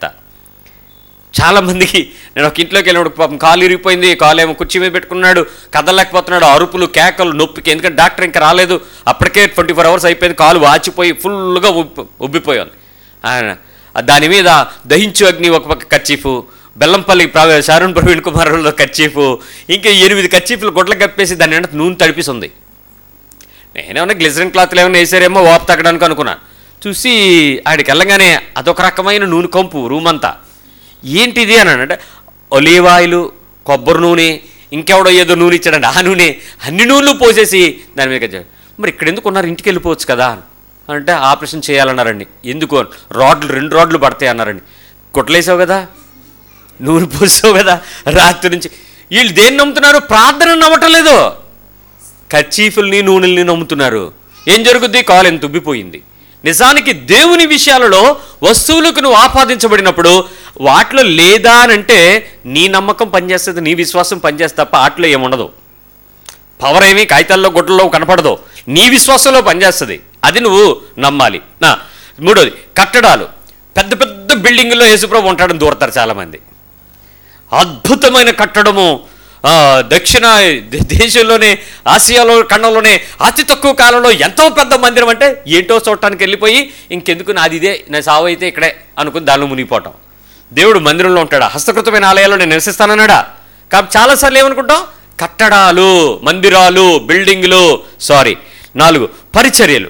చాలా మందికి నేను ఒక ఇంట్లోకి వెళ్ళినప్పుడు పాపం కాలు ఇరిగిపోయింది కాలు ఏమో కుర్చీ మీద పెట్టుకున్నాడు కదలలేకపోతున్నాడు అరుపులు కేకలు నొప్పికి ఎందుకంటే డాక్టర్ ఇంకా రాలేదు అప్పటికే ట్వంటీ ఫోర్ అవర్స్ అయిపోయింది కాలు వాచిపోయి ఫుల్గా ఉబ్బి ఉబ్బిపోయాను ఆయన దాని మీద దహించు అగ్ని ఒక పక్క కచ్చీఫు బెల్లంపల్లి ప్రా- శారుణ్ ప్రవీణ్ కుమార్లో కచ్చీఫు ఇంకా ఎనిమిది కచ్చీఫ్లు గుడ్ల కప్పేసి దాని వెంట నూనె తడిపిస్తుంది నేనేమన్నా గ్లిజరిన్ క్లాత్లు ఏమైనా వేసారేమో వాపు తగ్గడానికి అనుకున్నా చూసి ఆడికి వెళ్ళగానే అదొక రకమైన నూనె కంపు రూమ్ అంతా ఏంటిది అని అంటే ఒలీవ్ ఆయిల్ కొబ్బరి నూనె ఇంకెవడో ఏదో నూనె ఇచ్చాడండి ఆ నూనె అన్ని నూనెలు పోసేసి దాని మీద కచ్చాడు. మరి ఇక్కడ ఎందుకు ఉన్నారు ఇంటికి వెళ్ళిపోవచ్చు కదా అంటే ఆపరేషన్ చేయాలన్నారండి ఎందుకు అని. రాడ్లు రెండు రాడ్లు పడతాయి అన్నారండి కొట్లేసావు కదా నూనె పోసావు కదా రాత్రి నుంచి వీళ్ళు దేన్ని నమ్ముతున్నారు ప్రార్థన నమ్మటం లేదు కచ్చీఫుల్ని నూనెల్ని నమ్ముతున్నారు ఏం జరుగుద్ది కాలు ఎంత ఉబ్బిపోయింది నిజానికి దేవుని విషయాలలో వస్తువులకు నువ్వు ఆపాదించబడినప్పుడు వాటిలో లేదా అని అంటే నీ నమ్మకం పనిచేస్తుంది నీ విశ్వాసం పనిచేస్తే తప్ప వాటిలో ఏముండదు పవర్ ఏమి కాగితాల్లో గుడ్డల్లో కనపడదు నీ విశ్వాసంలో పనిచేస్తుంది అది నువ్వు నమ్మాలి నా మూడోది కట్టడాలు పెద్ద పెద్ద బిల్డింగుల్లో యేసుప్రభు ఉంటాడని దూరతారు చాలామంది అద్భుతమైన కట్టడము ఆ, దక్షిణ దే- దేశంలోనే ఆసియాలో ఖండంలోనే అతి తక్కువ కాలంలో ఎంతో పెద్ద మందిరం అంటే ఏంటో చూడటానికి వెళ్ళిపోయి ఇంకెందుకు నాది ఇదే నా సావు అయితే ఇక్కడే అనుకుని దానిలో మునిగిపోవటం దేవుడు మందిరంలో ఉంటాడా హస్తకృతమైన ఆలయాల్లో నేను నివసిస్తానన్నాడా కాబట్టి చాలాసార్లు ఏమనుకుంటాం కట్టడాలు మందిరాలు బిల్డింగ్లు సారీ నాలుగు పరిచర్యలు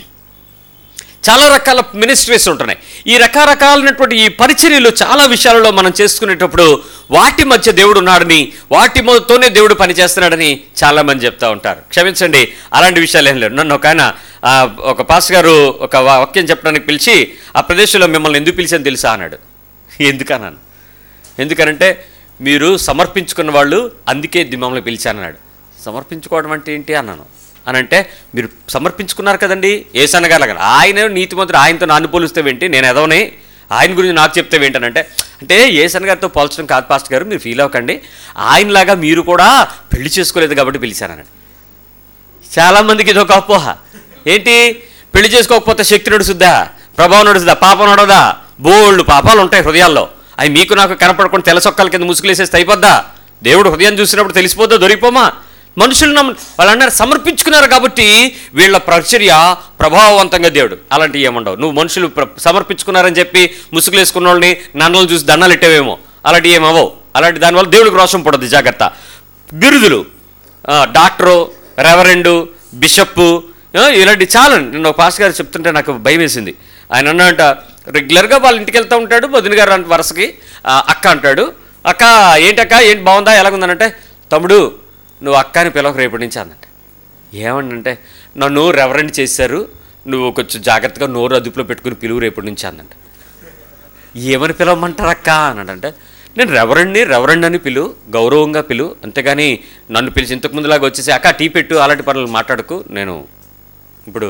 చాలా రకాల మినిస్ట్రీస్ ఉంటున్నాయి ఈ రకరకాలైనటువంటి ఈ పరిచర్యలు చాలా విషయాలలో మనం చేసుకునేటప్పుడు వాటి మధ్య దేవుడు ఉన్నాడని వాటి తోనే దేవుడు పనిచేస్తున్నాడని చాలా మంది చెప్తా ఉంటారు క్షమించండి అలాంటి విషయాలు ఏం లేవు నన్ను ఒక ఆయన ఆ, ఒక పాస్ గారు ఒక వా- వాక్యం చెప్పడానికి పిలిచి ఆ ప్రదేశంలో మిమ్మల్ని ఎందుకు పిలిచాను తెలుసా అన్నాడు ఎందుకన్నాను ఎందుకనంటే మీరు సమర్పించుకున్న వాళ్ళు అందుకే ఇది మిమ్మల్ని పిలిచానన్నాడు సమర్పించుకోవడం అంటే ఏంటి అన్నాను అని అంటే మీరు సమర్పించుకున్నారు కదండి ఏసన్న గారు లాగా ఆయన నీతిమంతుడు ఆయనతో నాన్ను పోలిస్తే ఏంటి నేను ఎదవని ఆయన గురించి నాకు చెప్తే ఏంటనంటే అంటే ఏసన్న గారితో పోల్చడం కాదు పాస్టర్ గారు మీరు ఫీల్ అవ్వకండి ఆయనలాగా మీరు కూడా పెళ్లి చేసుకోలేదు కాబట్టి పిలిచానన్నాడు చాలామందికి ఇదొక అపోహ ఏంటి పెళ్లి చేసుకోకపోతే శక్తి నడుచుద్దా ప్రభావం నడుచుద్దా పాపం నడదా బోల్డ్ పాపాలు ఉంటాయి హృదయాల్లో అవి మీకు నాకు కనపడకుండా తెల్లసొక్కల కింద ముసుగులేసేస్తే అయిపోద్దా దేవుడు హృదయం చూసినప్పుడు తెలిసిపోద్దా దొరికిపోమా మనుషులు నమ్మ వాళ్ళు అన్నారు సమర్పించుకున్నారు కాబట్టి వీళ్ళ పరిచర్య ప్రభావవంతంగా దేవుడు అలాంటివి ఏముండవు నువ్వు మనుషులు ప్ర- సమర్పించుకున్నారని చెప్పి ముసుగులేసుకున్న వాళ్ళని నన్నలు చూసి దండాలు ఇట్టేవేమో అలాంటివి ఏమవవు అలాంటి దానివల్ల దేవుడికి రోషం పడదు జాగ్రత్త బిరుదులు ఆ, డాక్టరు రెవరెండు బిషప్పు ఆ, ఇలాంటి చాలా నేను ఒక పాస్ గారు చెప్తుంటే నాకు భయం వేసింది ఆయన అన్నంట రెగ్యులర్గా వాళ్ళ ఇంటికి వెళ్తూ ఉంటాడు వదిన గారు అంటే వరుసకి ఆ, అక్క అంటాడు అక్క ఏంటక్క ఏంటి బాగుందా ఎలాగుందనంటే తమ్ముడు నువ్వు అక్క అని పిలవకు రేపటి నుంచి అందంట ఏమంటే నన్ను రెవరెండ్ చేశారు నువ్వు కొంచెం జాగ్రత్తగా నోరు అదుపులో పెట్టుకుని పిలువు రేపటి నుంచి అందంట ఏమని పిలవమంటారు అక్క అన్నాడంటే నేను రెవరెండ్ని రెవరెండ్ అని పిలు గౌరవంగా పిలు అంతేగాని నన్ను పిలిచి ఇంతకు ముందులాగా వచ్చేసి అక్క టీ పెట్టు అలాంటి పనులు మాట్లాడకు నేను ఇప్పుడు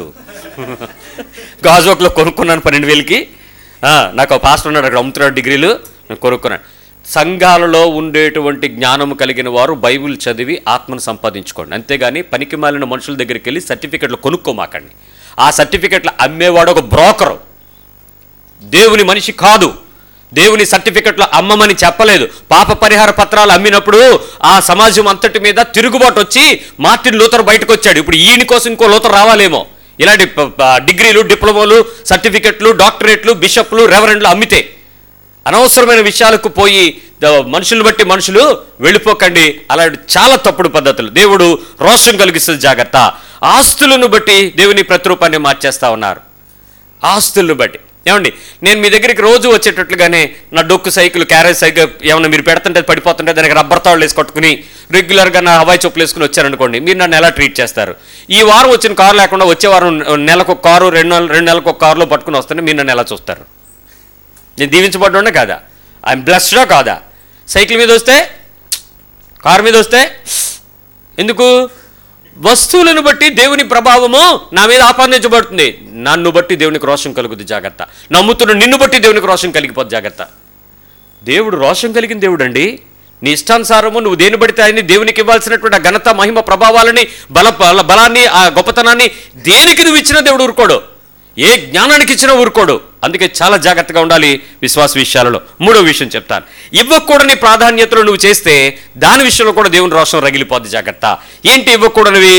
గాజోక్లో కొనుక్కున్నాను పన్నెండు వేలకి ఆ, నాకు ఒక పాస్టర్ ఉన్నాడు అక్కడ అమ్ముతున్నాడు డిగ్రీలు నేను కొనుక్కున్నాను సంఘాలలో ఉండేటువంటి జ్ఞానము కలిగిన వారు బైబిల్ చదివి ఆత్మను సంపాదించుకోండి అంతేగాని పనికి మాలిన మనుషుల దగ్గరికి వెళ్ళి సర్టిఫికెట్లు కొనుక్కోమాకండి ఆ సర్టిఫికెట్లు అమ్మేవాడు ఒక బ్రోకరు దేవుని మనిషి కాదు దేవుని సర్టిఫికెట్లు అమ్మమని చెప్పలేదు పాప పరిహార పత్రాలు అమ్మినప్పుడు ఆ సమాజం అంతటి మీద తిరుగుబాటు వచ్చి మార్టిన్ లూథర్ బయటకు వచ్చాడు ఇప్పుడు ఈయన కోసం ఇంకో లూథర్ రావాలేమో ఇలాంటి ప- ప- డిగ్రీలు డిప్లొమాలు సర్టిఫికెట్లు డాక్టరేట్లు బిషప్లు రెవరెండ్లు అమ్మితే అనవసరమైన విషయాలకు పోయి ద- మనుషులను బట్టి మనుషులు వెళ్ళిపోకండి అలాంటి చాలా తప్పుడు పద్ధతులు దేవుడు రోషం కలిగిస్తుంది జాగ్రత్త ఆస్తులను బట్టి దేవుని ప్రతిరూపాన్ని మార్చేస్తా ఉన్నారు ఆస్తులను బట్టి ఏమండి నేను మీ దగ్గరికి రోజు వచ్చేటట్లుగానే నా డొక్కు సైకిల్ క్యారేజ్ సైకిల్ ఏమన్నా మీరు పెడుతుంటే అది పడిపోతుంటే దానికి రబ్బర్ తాళ్ళు వేసి కొట్టుకుని రెగ్యులర్గా నా హవాయి చెప్పులు వేసుకుని వచ్చారనుకోండి మీరు నన్ను ఎలా ట్రీట్ చేస్తారు ఈ వారం వచ్చిన కారు లేకుండా వచ్చే వారం నెలకు ఒక కారు రెండు నెలలు రెండు నెలలకు ఒక కారులో పట్టుకుని వస్తుంటే మీరు నన్ను ఎలా చూస్తారు నేను దీవించబడ్డా కాదా ఐఎమ్ బ్లెస్డా కాదా సైకిల్ మీద వస్తే కారు మీద వస్తే ఎందుకు వస్తువులను బట్టి దేవుని ప్రభావము నా మీద ఆపాదించబడుతుంది నన్ను బట్టి దేవునికి రోషం కలుగుద్ది జాగ్రత్త నమ్ముతున్న నిన్ను బట్టి దేవునికి రోషం కలిగిపోద్ది జాగ్రత్త దేవుడు రోషం కలిగిన దేవుడు అండి నీ ఇష్టానుసారము నువ్వు దేని పడితే ఆయన్ని దేవునికి ఇవ్వాల్సినటువంటి ఆ ఘనత మహిమ ప్రభావాలని బల బల- బలాన్ని ఆ గొప్పతనాన్ని దేనికి నువ్వు ఇచ్చిన దేవుడు ఊరుకోడు ఏ జ్ఞానానికి ఇచ్చినా ఊరుకోడు అందుకే చాలా జాగ్రత్తగా ఉండాలి విశ్వాస విషయాలలో మూడో విషయం చెప్తాను ఇవ్వకూడని ప్రాధాన్యతలు నువ్వు చేస్తే దాని విషయంలో కూడా దేవుని రోషం రగిలిపోద్ది జాగ్రత్త ఏంటి ఇవ్వకూడనివి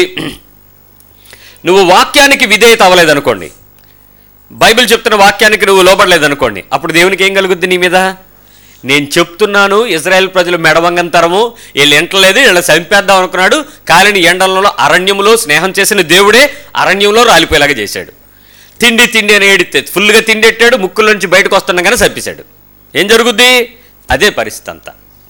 నువ్వు వాక్యానికి విధేయత అవ్వలేదనుకోండి బైబిల్ చెప్తున్న వాక్యానికి నువ్వు లోబడలేదనుకోండి అప్పుడు దేవునికి ఏం కలుగుద్ది నీ మీద నేను చెప్తున్నాను ఇజ్రాయెల్ ప్రజలు మెడవంగంతరము వీళ్ళు ఎంటలేదు వీళ్ళ చంపేద్దాం అనుకున్నాడు కాలిని ఎండలలో అరణ్యములో స్నేహం చేసిన దేవుడే అరణ్యంలో రాలిపోయేలాగా చేశాడు తిండి తిండి అని ఏడితే ఫుల్గా తిండి ఎట్టాడు ముక్కుల నుంచి బయటకు వస్తుండగానే చంపేశాడు ఏం జరుగుద్ది అదే పరిస్థితి అంతా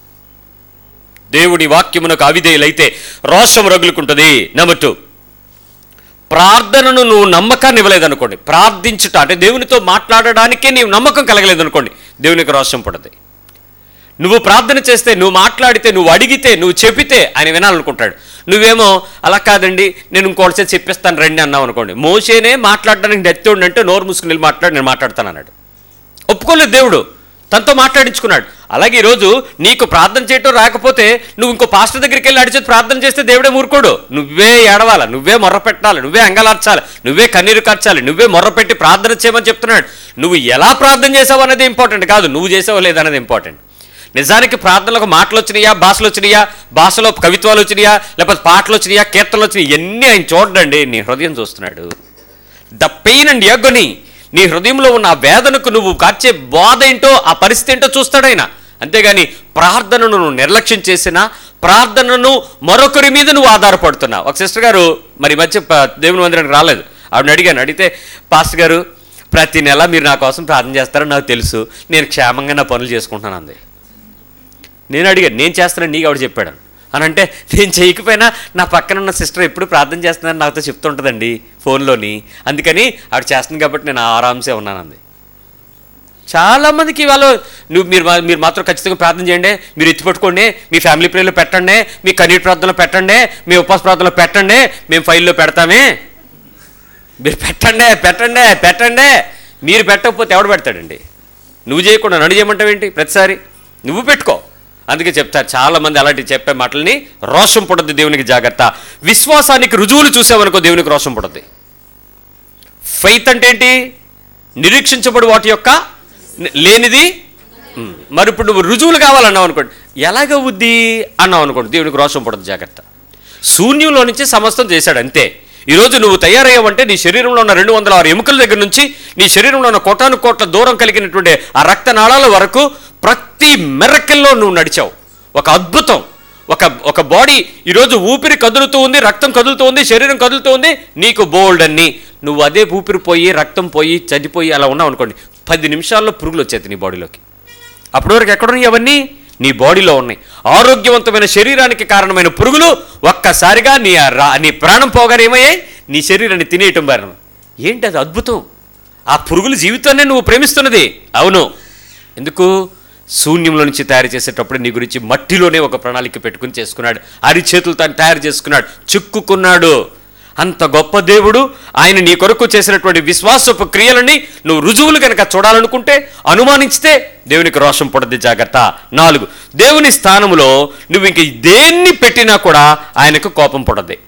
దేవుడి వాక్యమునకు అవిధేయులైతే రోషం రగులుకుంటుంది నెంబర్ టూ ప్రార్థనను నువ్వు నమ్మకాన్ని ఇవ్వలేదనుకోండి ప్రార్థించుట అంటే దేవునితో మాట్లాడడానికే నీవు నమ్మకం కలగలేదనుకోండి దేవునికి రోషం పడదు నువ్వు ప్రార్థన చేస్తే నువ్వు మాట్లాడితే నువ్వు అడిగితే నువ్వు చెప్పితే ఆయన వినాలనుకుంటాడు నువ్వేమో అలా కాదండి నేను ఇంకోటిసేపు చెప్పిస్తాను రండి అన్నావు అనుకోండి మోసేనే మాట్లాడడానికి నెత్తోడు అంటే నోరు మూసుకుని వెళ్ళి మాట్లాడి నేను మాట్లాడతాను అన్నాడు ఒప్పుకోలేదు దేవుడు తనతో మాట్లాడించుకున్నాడు అలాగే ఈరోజు నీకు ప్రార్థన చేయటం రాకపోతే నువ్వు ఇంకో పాస్టర్ దగ్గరికి వెళ్ళి అడిచేది ప్రార్థన చేస్తే దేవుడే ఊరుకోడు నువ్వే ఏడవాలి నువ్వే మొర్ర పెట్టాలి నువ్వే అంగలార్చాలి నువ్వే కన్నీరు కార్చాలి నువ్వే మొర్ర పెట్టి ప్రార్థన చేయమని చెప్తున్నాడు నువ్వు ఎలా ప్రార్థన చేసావు అనేది ఇంపార్టెంట్ కాదు నువ్వు చేసావో లేదనేది ఇంపార్టెంట్ నిజానికి ప్రార్థనలకు మాటలు వచ్చినాయా భాషలు వచ్చినాయా భాషలో కవిత్వాలు వచ్చినాయా లేకపోతే పాటలు వచ్చినాయా కీర్తనలు వచ్చినాయా ఇవన్నీ ఆయన చూడండి నీ హృదయం చూస్తున్నాడు ద పెయిన్ అండ్ ఎగ్గొని నీ హృదయంలో ఉన్న ఆ వేదనకు నువ్వు కార్చే బాధ ఏంటో ఆ పరిస్థితి ఏంటో చూస్తాడు ఆయన అంతేగాని ప్రార్థనను నువ్వు నిర్లక్ష్యం చేసినా ప్రార్థనను మరొకరి మీద నువ్వు ఆధారపడుతున్నావు ఒక సిస్టర్ గారు మరి ఈ మధ్య ప- దేవుని మందిరానికి రాలేదు ఆవిడని అడిగాను అడిగితే పాస్టర్ గారు ప్రతి నెల మీరు నా కోసం ప్రార్థన చేస్తారని నాకు తెలుసు నేను క్షేమంగా నా పనులు చేసుకుంటున్నాను అంది నేను అడిగాను నేను చేస్తానని నీకు ఆవిడ చెప్పాడు అని అంటే నేను చేయకపోయినా నా పక్కన ఉన్న సిస్టర్ ఎప్పుడు ప్రార్థన చేస్తున్నానని నాతో చెప్తుంటుందండి ఫోన్లోని అందుకని ఆవిడ చేస్తుంది కాబట్టి నేను ఆరామ్సే ఉన్నానంది చాలామందికి ఇవాళ నువ్వు మీరు మా- మీరు మాత్రం ఖచ్చితంగా ప్రార్థన చేయండి మీరు ఎత్తి పట్టుకోండి మీ ఫ్యామిలీ ప్రేయర్లో పెట్టండి మీ కన్నీటి ప్రార్థనలో పెట్టండి మీ ఉపవాస ప్రార్థనలో పెట్టండి మేము ఫైల్లో పెడతామే మీరు పెట్టండి పెట్టండి పెట్టండి మీరు పెట్టకపోతే ఎవడు పెడతాడండి నువ్వు చేయకుండా నన్ను చేయమంటావేంటి ప్రతిసారి నువ్వు పెట్టుకో అందుకే చెప్తారు చాలా మంది అలాంటి చెప్పే మాటల్ని రోషం పుడద్ది దేవునికి జాగ్రత్త విశ్వాసానికి రుజువులు చూసావనుకో దేవునికి రోషం పుడద్ది ఫెయిత్ అంటే ఏంటి నిరీక్షించబడు వాటి యొక్క ని- లేనిది ఉమ్, మరి ఇప్పుడు నువ్వు రుజువులు కావాలన్నావు అనుకోండి ఎలాగవుద్ది అన్నావు అనుకోండి దేవునికి రోషం పడదు జాగ్రత్త శూన్యంలో నుంచి సమస్తం చేశాడు అంతే ఈరోజు నువ్వు తయారయ్యావంటే నీ శరీరంలో ఉన్న రెండు వందల ఆరు ఎముకల దగ్గర నుంచి నీ శరీరంలో ఉన్న కోటాను కోట్ల దూరం కలిగినటువంటి ఆ రక్తనాళాల వరకు ప్రతి మెరకల్లో నువ్వు నడిచావు ఒక అద్భుతం ఒక ఒక బాడీ ఈరోజు ఊపిరి కదులుతూ ఉంది రక్తం కదులుతూ ఉంది శరీరం కదులుతూ ఉంది నీకు బోల్డ్ అన్ని నువ్వు అదే ఊపిరి పోయి రక్తం పోయి చనిపోయి అలా ఉన్నావు అనుకోండి పది నిమిషాల్లో పురుగులు వచ్చేది నీ బాడీలోకి అప్పటి వరకు ఎక్కడున్నాయి అవన్నీ నీ బాడీలో ఉన్నాయి ఆరోగ్యవంతమైన శరీరానికి కారణమైన పురుగులు ఒక్కసారిగా నీ ఆ రా నీ ప్రాణం పోగానే ఏమయ్యాయి నీ శరీరాన్ని తినేయటం బారిన ఏంటి అది అద్భుతం ఆ పురుగుల జీవితాన్ని నువ్వు ప్రేమిస్తున్నది అవును ఎందుకు శూన్యంలో నుంచి తయారు చేసేటప్పుడు నీ గురించి మట్టిలోనే ఒక ప్రణాళిక పెట్టుకుని చేసుకున్నాడు అరి చేతులు తాను తయారు చేసుకున్నాడు చిక్కుకున్నాడు అంత గొప్ప దేవుడు ఆయన నీ కొరకు చేసినటువంటి విశ్వాసపు క్రియలని నువ్వు రుజువులు కనుక చూడాలనుకుంటే అనుమానించితే దేవునికి రోషం పడద్ది జాగ్రత్త నాలుగు దేవుని స్థానంలో నువ్వు ఇంక దేన్ని పెట్టినా కూడా ఆయనకు కోపం పడద్ది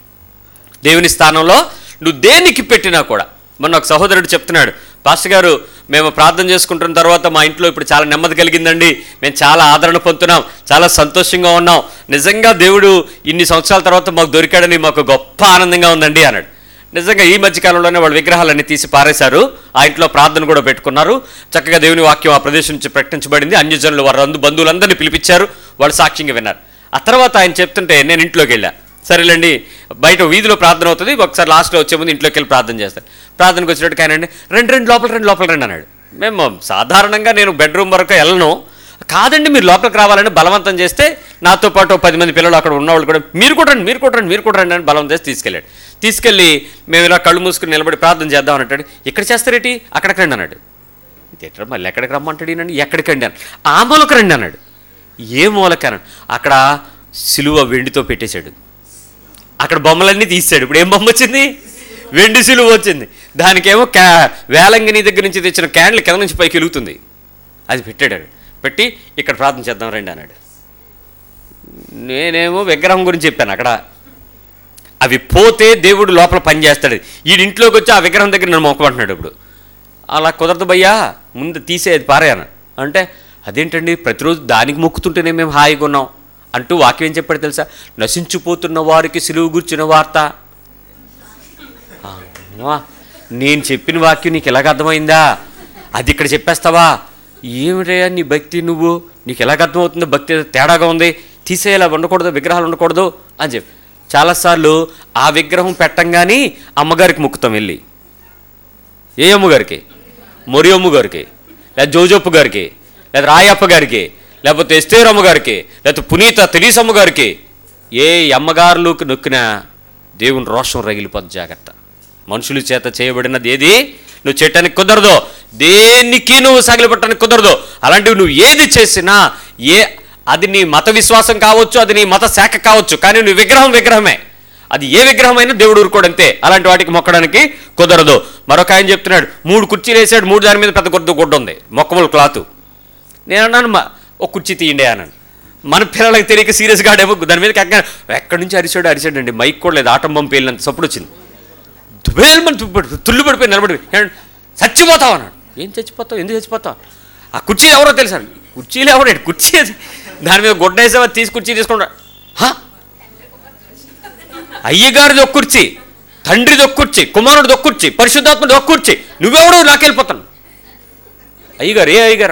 దేవుని స్థానంలో నువ్వు దేనికి పెట్టినా కూడా మొన్న ఒక సహోదరుడు చెప్తున్నాడు పాస్టర్ గారు మేము ప్రార్థన చేసుకుంటున్న తర్వాత మా ఇంట్లో ఇప్పుడు చాలా నెమ్మది కలిగిందండి మేము చాలా ఆదరణ పొందుతున్నాం చాలా సంతోషంగా ఉన్నాం నిజంగా దేవుడు ఇన్ని సంవత్సరాల తర్వాత మాకు దొరికాడని మాకు గొప్ప ఆనందంగా ఉందండి అన్నాడు నిజంగా ఈ మధ్య కాలంలోనే వాళ్ళ విగ్రహాలన్నీ తీసి పారేశారు ఆ ఇంట్లో ప్రార్థన కూడా పెట్టుకున్నారు చక్కగా దేవుని వాక్యం ఆ ప్రదేశం నుంచి ప్రకటించబడింది అన్యజనులు వారు అందు బంధువులందరినీ పిలిపించారు వాళ్ళు సాక్ష్యంగా విన్నారు ఆ తర్వాత ఆయన చెప్తుంటే నేను ఇంట్లోకి వెళ్ళా సరేలేండి బయట వీధిలో ప్రార్థన అవుతుంది ఒకసారి లాస్ట్లో వచ్చే ముందు ఇంట్లోకి వెళ్ళి ప్రార్థన చేస్తాను ప్రార్థనకు వచ్చినట్టు ఆయన రెండు రెండు లోపల రెండు లోపల రండి అన్నాడు మేము సాధారణంగా నేను బెడ్రూమ్ వరకు వెళ్ళను కాదండి మీరు లోపలికి రావాలని బలవంతం చేస్తే నాతో పాటు ఓ పది మంది పిల్లలు అక్కడ ఉన్నవాళ్ళు కూడా మీరు కూడా రండి మీరు కూడా రండి మీరు కూడా రండి అని బలవంతం చేసి తీసుకెళ్ళాడు తీసుకెళ్ళి మేము ఇలా కళ్ళు మూసుకుని నిలబడి ప్రార్థన చేద్దాం అని అంటాడు ఇక్కడ చేస్తారేటి అక్కడికి రండి అన్నాడు ఎక్కడ మళ్ళీ ఎక్కడికి రమ్మంటాడు ఈయనండి ఎక్కడికి రండి అన్నాడు ఆ మూలకు రండి అన్నాడు ఏ మూలకి అన్నాడు అక్కడ సిలువ వెండితో పెట్టేశాడు అక్కడ బొమ్మలన్నీ తీసాడు ఇప్పుడు ఏం బొమ్మ వచ్చింది వెండి సిలువ వచ్చింది దానికేమో క్యా వేలంగిని దగ్గర నుంచి తెచ్చిన క్యాండిల్ కింద నుంచి పైకి వెలుగుతుంది అది పెట్టాడు ఆడు. పెట్టి ఇక్కడ ప్రార్థన చేద్దాం రండి అన్నాడు నేనేమో విగ్రహం గురించి చెప్పాను అక్కడ అవి పోతే దేవుడు లోపల పని చేస్తాడు ఈ ఇంట్లోకి వచ్చి ఆ విగ్రహం దగ్గర నన్ను మొక్కమంటున్నాడు ఇప్పుడు అలా కుదరదు భయ్యా ముందు తీసేది పారేయను అంటే అదేంటండి ప్రతిరోజు దానికి మొక్కుతుంటేనే మేము హాయిగా ఉన్నాం అంటూ వాక్యం ఏం చెప్పాడు తెలుసా నశించిపోతున్న వారికి సిలువు గుర్చిన వార్త అమ్మా, నేను చెప్పిన వాక్యం నీకు ఎలాగ అర్థమైందా అది ఇక్కడ చెప్పేస్తావా ఏమిటయ్యా నీ భక్తి నువ్వు నీకు ఎలాగ అర్థమవుతుందో భక్తి ఏదో తేడాగా ఉంది తీసేయాలా ఉండకూడదు విగ్రహాలు ఉండకూడదు అని చెప్పి చాలాసార్లు ఆ విగ్రహం పెట్టంగానే అమ్మగారికి మొక్కుతాం వెళ్ళి ఏ అమ్మగారికి మొరి అమ్మగారికి లేదా జోజప్ప గారికి లేదా రాయప్ప గారికి లేకపోతే ఎస్తేరమ్మ గారికి లేకపోతే పునీత తెలీసమ్మ గారికి ఏ అమ్మగారులకు నొక్కినా దేవుని రోషం రగిలిపోద్ది జాగ్రత్త మనుషుల చేత చేయబడినది ఏది నువ్వు చేయటానికి కుదరదు దేనికి నువ్వు సగిలిపట్టడానికి కుదరదు అలాంటివి నువ్వు ఏది చేసినా ఏ అది నీ మత విశ్వాసం కావచ్చు అది నీ మత శాఖ కావచ్చు కానీ నువ్వు విగ్రహం విగ్రహమే అది ఏ విగ్రహమైనా దేవుడు ఊరుకోడంతే అలాంటి వాటికి మొక్కడానికి కుదరదు మరొక ఆయన చెప్తున్నాడు మూడు కుర్చీలు వేసాడు మూడు దాని మీద పెద్ద గుడ్డ గుడ్డ ఉంది మొక్కములు క్లాత్ నేను అన్నాను మా ఒక కుర్చీ తీయండి అన్నాను మన పిల్లలకి తెలియక సీరియస్గా ఆడేమో దాని మీద ఎక్కడ ఎక్కడి నుంచి అరిచాడు అరిచాడండి మైక్ కూడా లేదు ఆటం పంపు వెళ్ళినంత సప్పుడు వచ్చింది దుబేల్మని తుప్పి- తుల్లి పడిపోయి నిలబడి ఏమండి, చచ్చిపోతావు అన్నాడు ఏం చచ్చిపోతావు ఎందుకు చచ్చిపోతావు ఆ కుర్చీ ఎవరో తెలుసా కుర్చీలు ఎవడాడు కుర్చీ అది దాని మీద గుడ్డ వేసావా తీసి కుర్చీ తీసుకుంటా హా? అయ్యగారిది ఒక కుర్చీ తండ్రిది ఒక కుర్చీ కుమారుడిది ఒక కుర్చీ పరిశుద్ధాత్ముడి ఒక కుర్చీ నువ్వెవడో నాకెళ్ళిపోతాను అయ్యగారు ఏ అయ్యగారు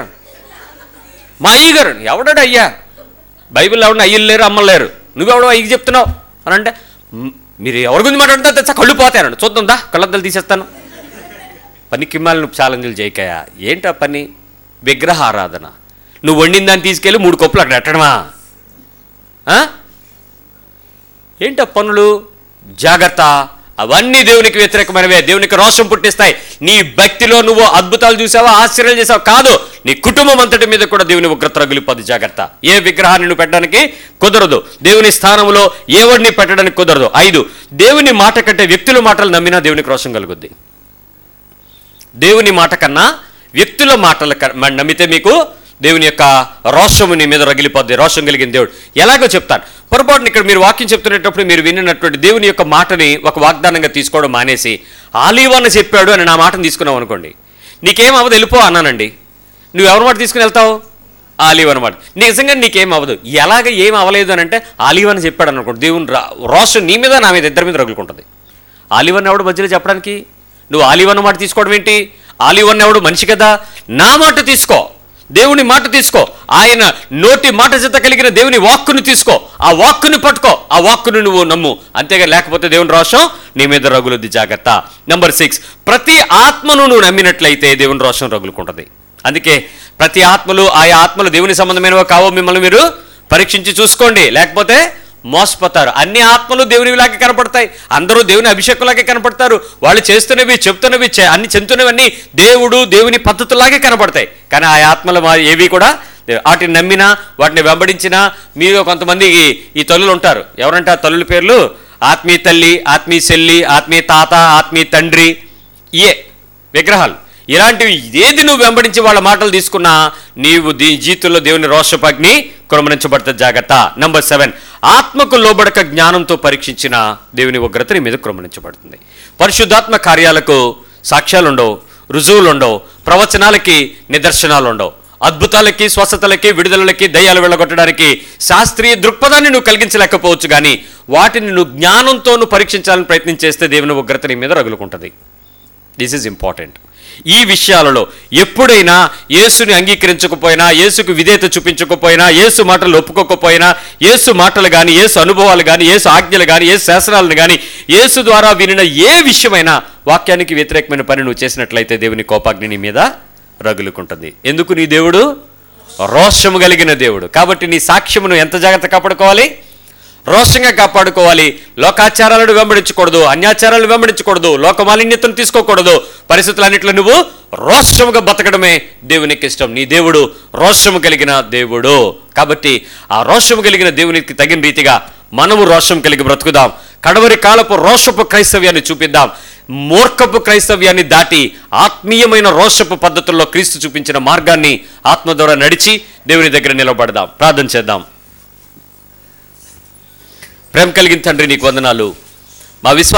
మా అయ్యగారు ఎవడాడు అయ్యా బైబిల్ ఎవడ అయ్యలు లేరు అమ్మలు లేరు నువ్వెవడో అయ్యకి చెప్తున్నావు అని అంటే "మ్, మీరు ఎవరి గురించి మాట్లాడుతుంటే తెచ్చా కళ్ళు పోతాయన్నాడు చూద్దాం దా కళ్ళద్దలు తీసేస్తాను పనికి మాలి నువ్వు ఛాలెంజ్లు చేయకయా ఏంటా పని విగ్రహ ఆరాధన నువ్వు వండిన దాన్ని తీసుకెళ్ళి మూడు కప్పులు అక్కడ పెట్టడమా ఆ? ఏంటా పనులు జాగ్రత్త అవన్నీ దేవునికి వ్యతిరేకమైనవే దేవునికి రోషం పుట్టిస్తాయి నీ భక్తిలో నువ్వు అద్భుతాలు చూసావా ఆశ్చర్యాలు చేసావా కాదు నీ కుటుంబం అంతటి మీద కూడా దేవుని ఉగ్రత రగులిపోద్ది జాగ్రత్త ఏ విగ్రహాన్ని నువ్వు పెట్టడానికి కుదరదు దేవుని స్థానంలో ఏ వాడిని పెట్టడానికి కుదరదు ఐదు దేవుని మాట కంటే వ్యక్తుల మాటలు నమ్మినా దేవునికి రోషం కలుగుద్ది దేవుని మాట కన్నా వ్యక్తుల మాటల క- మ- నమ్మితే మీకు దేవుని యొక్క రోషము నీ మీద రగిలిపోద్ది రోషం కలిగిన దేవుడు ఎలాగో చెప్తాను పొరపాటున ఇక్కడ మీరు వాక్యం చెప్తున్నప్పుడు మీరు వినినటువంటి దేవుని యొక్క మాటని ఒక వాగ్దానంగా తీసుకోవడం మానేసి ఆలీవన్న చెప్పాడు అని నా మాటను తీసుకున్నావు అనుకోండి నీకేం అవ్వదు వెళ్ళిపో అన్నానండి నువ్వు ఎవరి మాట తీసుకుని వెళ్తావు ఆలివ్ అనమాట నిజంగా నీకేం అవ్వదు ఎలాగ ఏం అవ్వలేదు అని అంటే ఆలివ్ అని చెప్పాడు అనుకోండి దేవుని రా- రోషం నీ మీద నా మీద ఇద్దరి మీద రగులుకుంటుంది ఆలివన్ ఎవడు మధ్యలో చెప్పడానికి నువ్వు ఆలివన్ మాట తీసుకోవడం ఏంటి ఆలివన్ ఎవడు మనిషి కదా నా మాట తీసుకో దేవుని మాట తీసుకో ఆయన నోటి మాట చేత కలిగిన దేవుని వాక్కుని తీసుకో ఆ వాక్కుని పట్టుకో ఆ వాక్కుని నువ్వు నమ్ము అంతేగా లేకపోతే దేవుని రోషం నీ మీద రగులుద్ది జాగ్రత్త నెంబర్ సిక్స్ ప్రతి ఆత్మను నువ్వు నమ్మినట్లయితే దేవుని రోషం రగులుకుంటుంది అందుకే ప్రతి ఆత్మలు ఆయా ఆత్మలు దేవుని సంబంధమైనవో కావో మిమ్మల్ని మీరు పరీక్షించి చూసుకోండి లేకపోతే మోసపోతారు అన్ని ఆత్మలు దేవునిలాగే కనపడతాయి అందరూ దేవుని అభిషేకంలాగే కనపడతారు వాళ్ళు చేస్తున్నవి చెప్తున్నవి చే- అన్ని చెందుతున్నవన్నీ దేవుడు దేవుని పద్ధతులాగే కనపడతాయి కానీ ఆ ఆత్మలు మా ఏవి కూడా దేవు- వాటిని నమ్మినా వాటిని వెంబడించినా మీరు కొంతమంది ఈ- ఈ తల్లులు ఉంటారు ఎవరంటే ఆ తల్లుల పేర్లు ఆత్మీయ తల్లి ఆత్మీయ చెల్లి ఆత్మీయ తాత ఆత్మీయ తండ్రి ఇయే విగ్రహాలు ఇలాంటివి ఏది నువ్వు వెంబడించి వాళ్ళ మాటలు తీసుకున్నా నీవు దీ జీవితంలో దేవుని రోషపగ్ని క్రమణించబడుతుంది జాగ్రత్త నంబర్ సెవెన్ ఆత్మకు లోబడక జ్ఞానంతో పరీక్షించిన దేవుని ఉగ్రత నీ మీద క్రమణించబడుతుంది పరిశుద్ధాత్మ కార్యాలకు సాక్ష్యాలు ఉండవు రుజువులు ఉండవు ప్రవచనాలకి నిదర్శనాలు ఉండవు అద్భుతాలకి స్వస్థతలకి విడుదలకి దయ్యాలు వెళ్ళగొట్టడానికి శాస్త్రీయ దృక్పథాన్ని నువ్వు కలిగించలేకపోవచ్చు కానీ వాటిని నువ్వు జ్ఞానంతో నువ్వు పరీక్షించాలని ప్రయత్నం చేస్తే దేవుని ఉగ్రత నీ మీద రగులుకుంటుంది దిస్ ఈజ్ ఇంపార్టెంట్ ఈ విషయాలలో ఎప్పుడైనా యేసుని అంగీకరించకపోయినా యేసుకు విధేయత చూపించకపోయినా యేసు మాటలు ఒప్పుకోకపోయినా యేసు మాటలు కానీ యేసు అనుభవాలు కానీ యేసు ఆజ్ఞలు కానీ యేసు శాసనాలను కానీ యేసు ద్వారా వినిన ఏ విషయమైనా వాక్యానికి వ్యతిరేకమైన పని నువ్వు చేసినట్లయితే దేవుని కోపాగ్ని నీ మీద రగులుకుంటుంది ఎందుకు నీ దేవుడు రోషము కలిగిన దేవుడు కాబట్టి నీ సాక్ష్యమును ఎంత జాగ్రత్త కాపాడుకోవాలి రోషంగా కాపాడుకోవాలి లోకాచారాలను వెంబడించకూడదు అన్యాచారాలను వెంబడించకూడదు లోకమాలిన్యతను తీసుకోకూడదు పరిస్థితులన్నింటిలో నువ్వు రోషముగా బతకడమే దేవునికి ఇష్టం నీ దేవుడు రోషము కలిగిన దేవుడు కాబట్టి ఆ రోషము కలిగిన దేవునికి తగిన రీతిగా మనము రోషం కలిగి బ్రతుకుదాం కడవరి కాలపు రోషపు క్రైస్తవ్యాన్ని చూపిద్దాం మూర్ఖపు క్రైస్తవ్యాన్ని దాటి ఆత్మీయమైన రోషపు పద్ధతుల్లో క్రీస్తు చూపించిన మార్గాన్ని ఆత్మ ద్వారా నడిచి దేవుని దగ్గర నిలబడదాం ప్రార్థన చేద్దాం ప్రేమ కలిగిన తండ్రి నీకు వందనాలు మా విశ్వాస